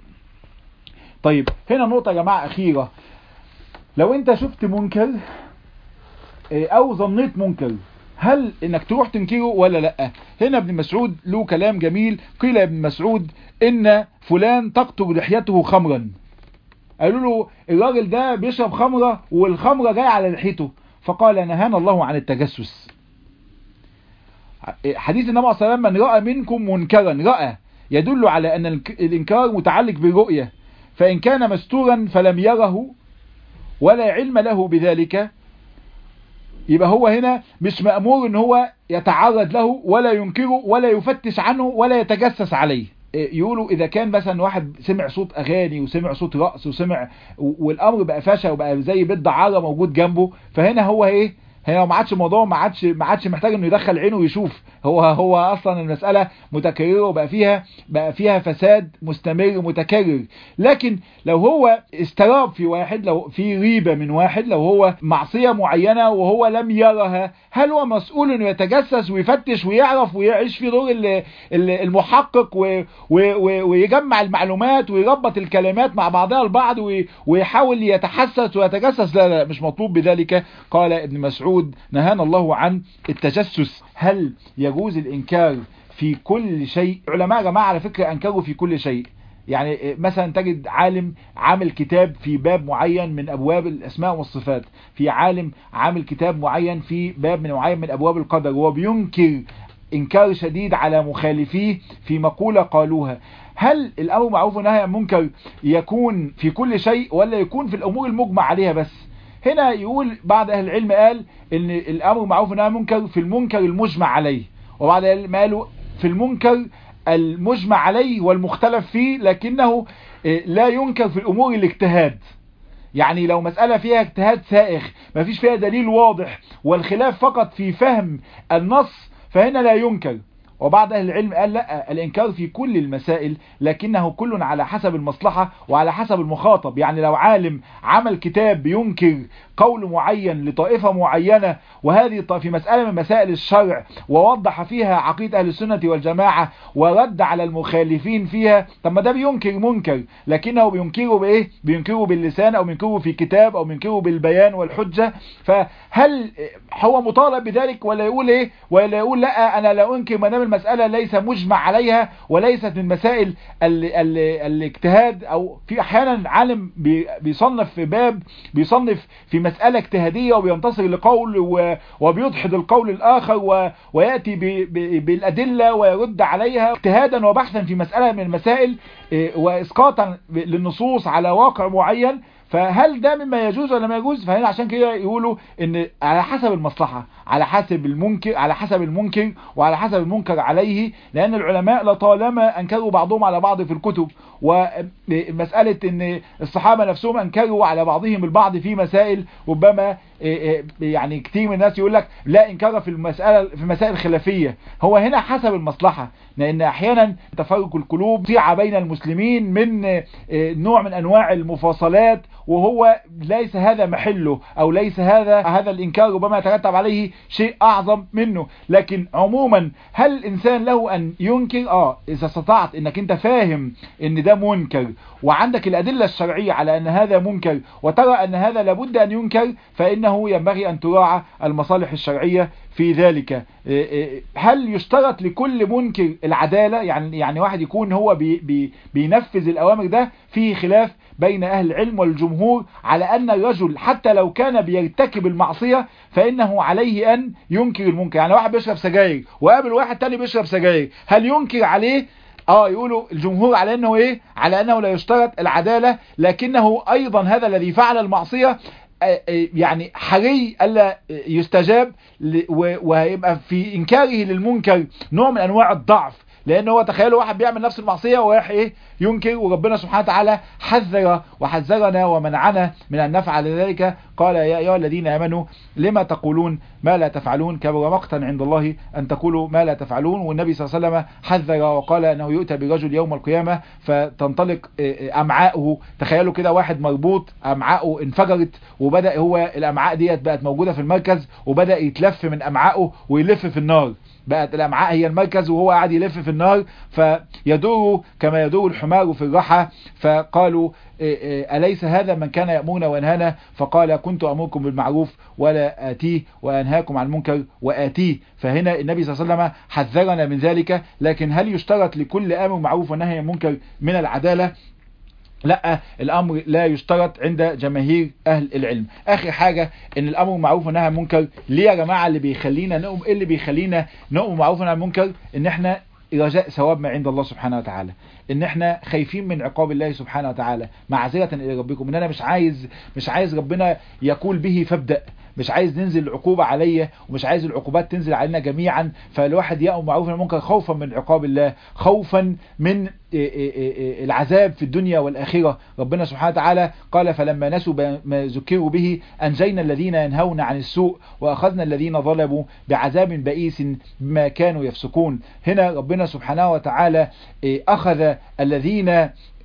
طيب هنا نقطة يا جماعة أخيرة لو أنت شفت منكر إيه، أو ظنيت منكر هل انك تروح تنكره ولا لا هنا ابن مسعود له كلام جميل قيل يا ابن مسعود ان فلان تقطر لحيته خمرا قالوا له الراجل ده بيشرب خمرة والخمرة جاية على لحيته فقال نهانا الله عن التجسس حديث النبي صلى الله عليه وسلم من رأى منكم منكرا رأى يدل على أن الك- الإنكار متعلق بالرؤية فإن كان مستورا فلم يره ولا علم له بذلك يبقى هو هنا مش مأمور ان هو يتعرض له ولا ينكره ولا يفتش عنه ولا يتجسس عليه إيه، يقولوا اذا كان مثلا واحد سمع صوت اغاني وسمع صوت رقص وسمع و- والامر بقى فشل وبقى زي بيت دعاره موجود جنبه فهنا هو ايه هنا ما عادش الموضوع ما عادش ما عادش محتاج انه يدخل عينه ويشوف هو هو اصلا المساله متكرره وبقى فيها بقى فيها فساد مستمر متكرر لكن لو هو استراب في واحد لو في ريبه من واحد لو هو معصيه معينه وهو لم يرها هل هو مسؤول انه يتجسس ويفتش ويعرف ويعيش في دور المحقق ويجمع المعلومات ويربط الكلمات مع بعضها البعض ويحاول يتحسس ويتجسس لا لا مش مطلوب بذلك قال ابن مسعود نهانا الله عن التجسس هل يجوز الانكار في كل شيء علماء يا جماعه على فكره انكروا في كل شيء يعني مثلا تجد عالم عامل كتاب في باب معين من ابواب الاسماء والصفات في عالم عامل كتاب معين في باب من معين من ابواب القدر وهو بينكر انكار شديد على مخالفيه في مقولة قالوها هل الامر معروف والنهي عن المنكر يكون في كل شيء ولا يكون في الامور المجمع عليها بس هنا يقول بعض اهل العلم قال ان الامر معروف والنهي عن المنكر في المنكر المجمع عليه وبعض اهل العلم قالوا في المنكر المجمع عليه والمختلف فيه لكنه لا ينكر في الامور الاجتهاد يعني لو مسألة فيها اجتهاد سائغ ما فيش فيها دليل واضح والخلاف فقط في فهم النص فهنا لا ينكر وبعض أهل العلم قال لا الإنكار في كل المسائل لكنه كل على حسب المصلحة وعلى حسب المخاطب يعني لو عالم عمل كتاب بينكر قول معين لطائفة معينة وهذه في مسألة من مسائل الشرع ووضح فيها عقيدة أهل السنة والجماعة ورد على المخالفين فيها طب ما ده بينكر منكر لكنه بينكره بإيه بينكره باللسان أو بينكره في كتاب أو بينكره بالبيان والحجة فهل هو مطالب بذلك ولا يقول إيه ولا يقول لا أنا لا أنكر ما دام المسألة ليس مجمع عليها وليست من مسائل ال ال الاجتهاد أو في أحيانا عالم بيصنف في باب بيصنف في مسألة اجتهادية وبينتصر لقول وبيدحض القول الآخر ويأتي بالأدلة ويرد عليها اجتهادا وبحثا في مسألة من المسائل وإسقاطا للنصوص على واقع معين فهل ده مما يجوز ولا ما يجوز فهنا عشان كده يقولوا ان على حسب المصلحة على حسب المنكر على حسب المنكر وعلى حسب المنكر عليه لان العلماء لطالما انكروا بعضهم على بعض في الكتب ومسألة ان الصحابة نفسهم انكروا على بعضهم البعض في مسائل ربما يعني كتير من الناس يقول لك لا انكار في المسألة في مسائل خلافية هو هنا حسب المصلحة لان احيانا تفرق القلوب ضيعة بين المسلمين من نوع من انواع المفاصلات وهو ليس هذا محله او ليس هذا هذا الانكار ربما يترتب عليه شيء اعظم منه لكن عموما هل الانسان له ان ينكر اه اذا استطعت انك انت فاهم ان ده منكر وعندك الادلة الشرعية على ان هذا منكر وترى ان هذا لابد ان ينكر فانه ينبغي ان تراعى المصالح الشرعية في ذلك هل يشترط لكل منكر العدالة يعني يعني واحد يكون هو بي بي بينفذ الأوامر ده فيه خلاف بين أهل العلم والجمهور على أن الرجل حتى لو كان بيرتكب المعصية فإنه عليه أن ينكر المنكر يعني واحد بيشرب سجاير وقابل واحد تاني بيشرب سجاير هل ينكر عليه اه يقولوا الجمهور على انه ايه على انه لا يشترط العدالة لكنه ايضا هذا الذي فعل المعصية يعني حري الا يستجاب وهيبقى في انكاره للمنكر نوع من انواع الضعف لان هو تخيلوا واحد بيعمل نفس المعصية وراح ايه ينكر وربنا سبحانه وتعالى حذر وحذرنا ومنعنا من ان نفعل ذلك قال يا ايها الذين امنوا لما تقولون ما لا تفعلون كبر مقتا عند الله ان تقولوا ما لا تفعلون والنبي صلى الله عليه وسلم حذر وقال انه يؤتى برجل يوم القيامة فتنطلق امعاؤه تخيلوا كده واحد مربوط امعاؤه انفجرت وبدأ هو الامعاء ديت بقت موجودة في المركز وبدأ يتلف من امعاؤه ويلف في النار بقت الامعاء هي المركز وهو قاعد يلف في النار فيدور كما يدور الحمار في الرحى فقالوا أليس هذا من كان يأمرنا وينهانا فقال كنت أمركم بالمعروف ولا آتيه وأنهاكم عن المنكر وآتيه فهنا النبي صلى الله عليه وسلم حذرنا من ذلك لكن هل يشترط لكل أمر معروف ونهي عن المنكر من العدالة لا الامر لا يشترط عند جماهير اهل العلم اخر حاجة ان الامر معروف ونهي عن المنكر ليه يا جماعة اللي بيخلينا نقوم ايه اللي بيخلينا نقوم معروف ونهي عن المنكر ان احنا رجاء ثواب ما عند الله سبحانه وتعالى ان احنا خايفين من عقاب الله سبحانه وتعالى معذرة الى ربكم ان انا مش عايز مش عايز ربنا يقول به فابدأ مش عايز ننزل العقوبة عليا ومش عايز العقوبات تنزل علينا جميعا فالواحد يأمر معروف المنكر خوفا من عقاب الله خوفا من العذاب في الدنيا والآخرة ربنا سبحانه وتعالى قال فلما نسوا ما ذكروا به أنجينا الذين ينهون عن السوء وأخذنا الذين ظلموا بعذاب بئيس بما كانوا يفسقون هنا ربنا سبحانه وتعالى أخذ الذين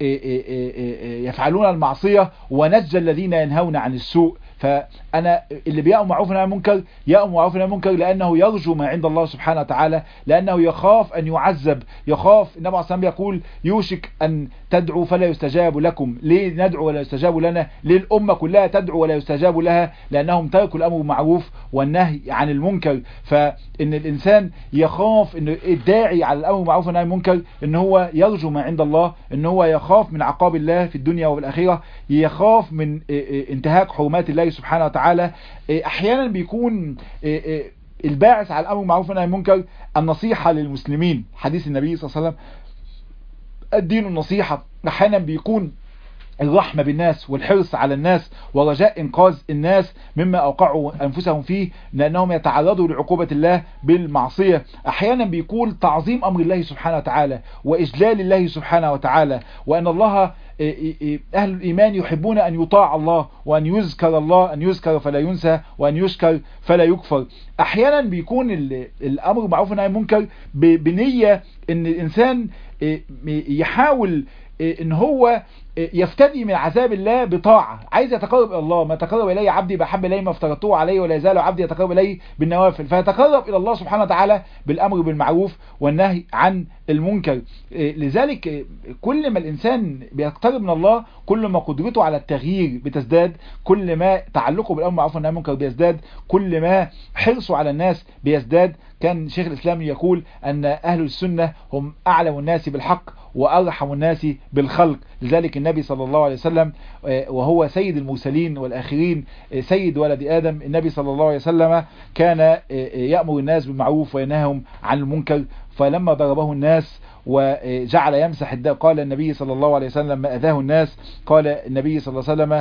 يفعلون المعصية ونجى الذين ينهون عن السوء فأنا اللي بيأمر معروف عن المنكر يأمر معروف عن المنكر لأنه يرجو ما عند الله سبحانه وتعالى لأنه يخاف أن يعذب يخاف النبي عليه الصلاة يقول يوشك أن تدعو فلا يستجاب لكم ليه ندعو ولا يستجاب لنا ليه الأمة كلها تدعو ولا يستجاب لها لأنهم تركوا الأمر بالمعروف والنهي عن المنكر فإن الإنسان يخاف أن الداعي على الأمر بالمعروف والنهي عن المنكر أن هو يرجو ما عند الله أن هو يخاف من عقاب الله في الدنيا والآخرة يخاف من انتهاك حرمات الله سبحانه وتعالى احيانا بيكون الباعث على الامر بالمعروف والنهي عن المنكر النصيحة للمسلمين حديث النبي صلى الله عليه وسلم الدين النصيحة احيانا بيكون الرحمة بالناس والحرص على الناس ورجاء انقاذ الناس مما اوقعوا انفسهم فيه لانهم يتعرضوا لعقوبة الله بالمعصية احيانا بيكون تعظيم امر الله سبحانه وتعالى واجلال الله سبحانه وتعالى وان الله اهل الايمان يحبون ان يطاع الله وان يذكر الله ان يذكر فلا ينسى وان يشكر فلا يكفر احيانا بيكون الامر بالمعروف والنهي عن المنكر بنية ان الانسان يحاول ان هو يفتدي من عذاب الله بطاعة عايز يتقرب الى الله ما تقرب الي عبدي بحب الي ما افترضته عليه ولا يزال عبدي يتقرب الي بالنوافل فيتقرب الى الله سبحانه وتعالى بالامر بالمعروف والنهي عن المنكر لذلك كل ما الانسان بيقترب من الله كل ما قدرته على التغيير بتزداد كل ما تعلقه بالامر بالمعروف والنهي عن المنكر بيزداد كل ما حرصه على الناس بيزداد كان شيخ الاسلام يقول ان اهل السنة هم اعلم الناس بالحق وارحم الناس بالخلق لذلك النبي صلى الله عليه وسلم وهو سيد المرسلين والآخرين سيد ولد آدم النبي صلى الله عليه وسلم كان يأمر الناس بالمعروف وينهاهم عن المنكر فلما ضربه الناس وجعل يمسح الدم قال النبي صلى الله عليه وسلم لما أذاه الناس قال النبي صلى الله عليه وسلم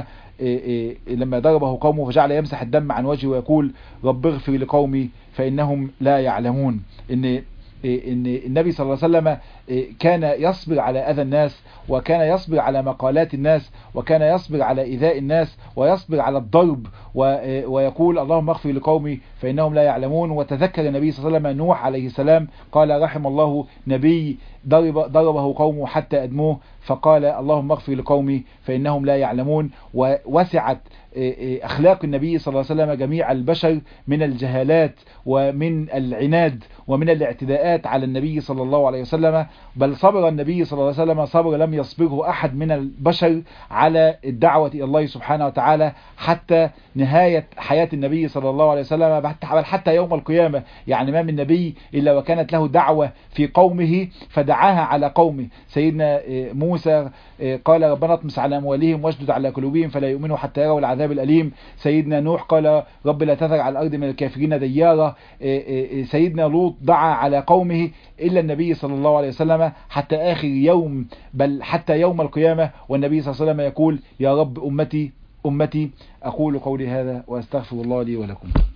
لما ضربه قومه فجعل يمسح الدم عن وجهه ويقول رب اغفر لقومي فإنهم لا يعلمون إن ان النبي صلى الله عليه وسلم كان يصبر على اذى الناس وكان يصبر على مقالات الناس وكان يصبر على ايذاء الناس ويصبر على الضرب ويقول اللهم اغفر لقومي فانهم لا يعلمون وتذكر النبي صلى الله عليه وسلم نوح عليه السلام قال رحم الله نبي ضرب ضربه قومه حتى ادموه فقال اللهم اغفر لقومي فانهم لا يعلمون ووسعت اخلاق النبي صلى الله عليه وسلم جميع البشر من الجهالات ومن العناد ومن الاعتداءات على النبي صلى الله عليه وسلم بل صبر النبي صلى الله عليه وسلم صبر لم يصبره احد من البشر على الدعوة الى الله سبحانه وتعالى حتى نهاية حياة النبي صلى الله عليه وسلم بل حتى يوم القيامة يعني ما من نبي الا وكانت له دعوة في قومه فدعاها على قومه سيدنا موسى قال ربنا اطمس على اموالهم واشدد على قلوبهم فلا يؤمنوا حتى يروا العذاب الأليم سيدنا نوح قال رب لا تذر على الأرض من الكافرين ديارا سيدنا لوط دعا على قومه إلا النبي صلى الله عليه وسلم حتى آخر يوم بل حتى يوم القيامة والنبي صلى الله عليه وسلم يقول يا رب أمتي أمتي أقول قولي هذا وأستغفر الله لي ولكم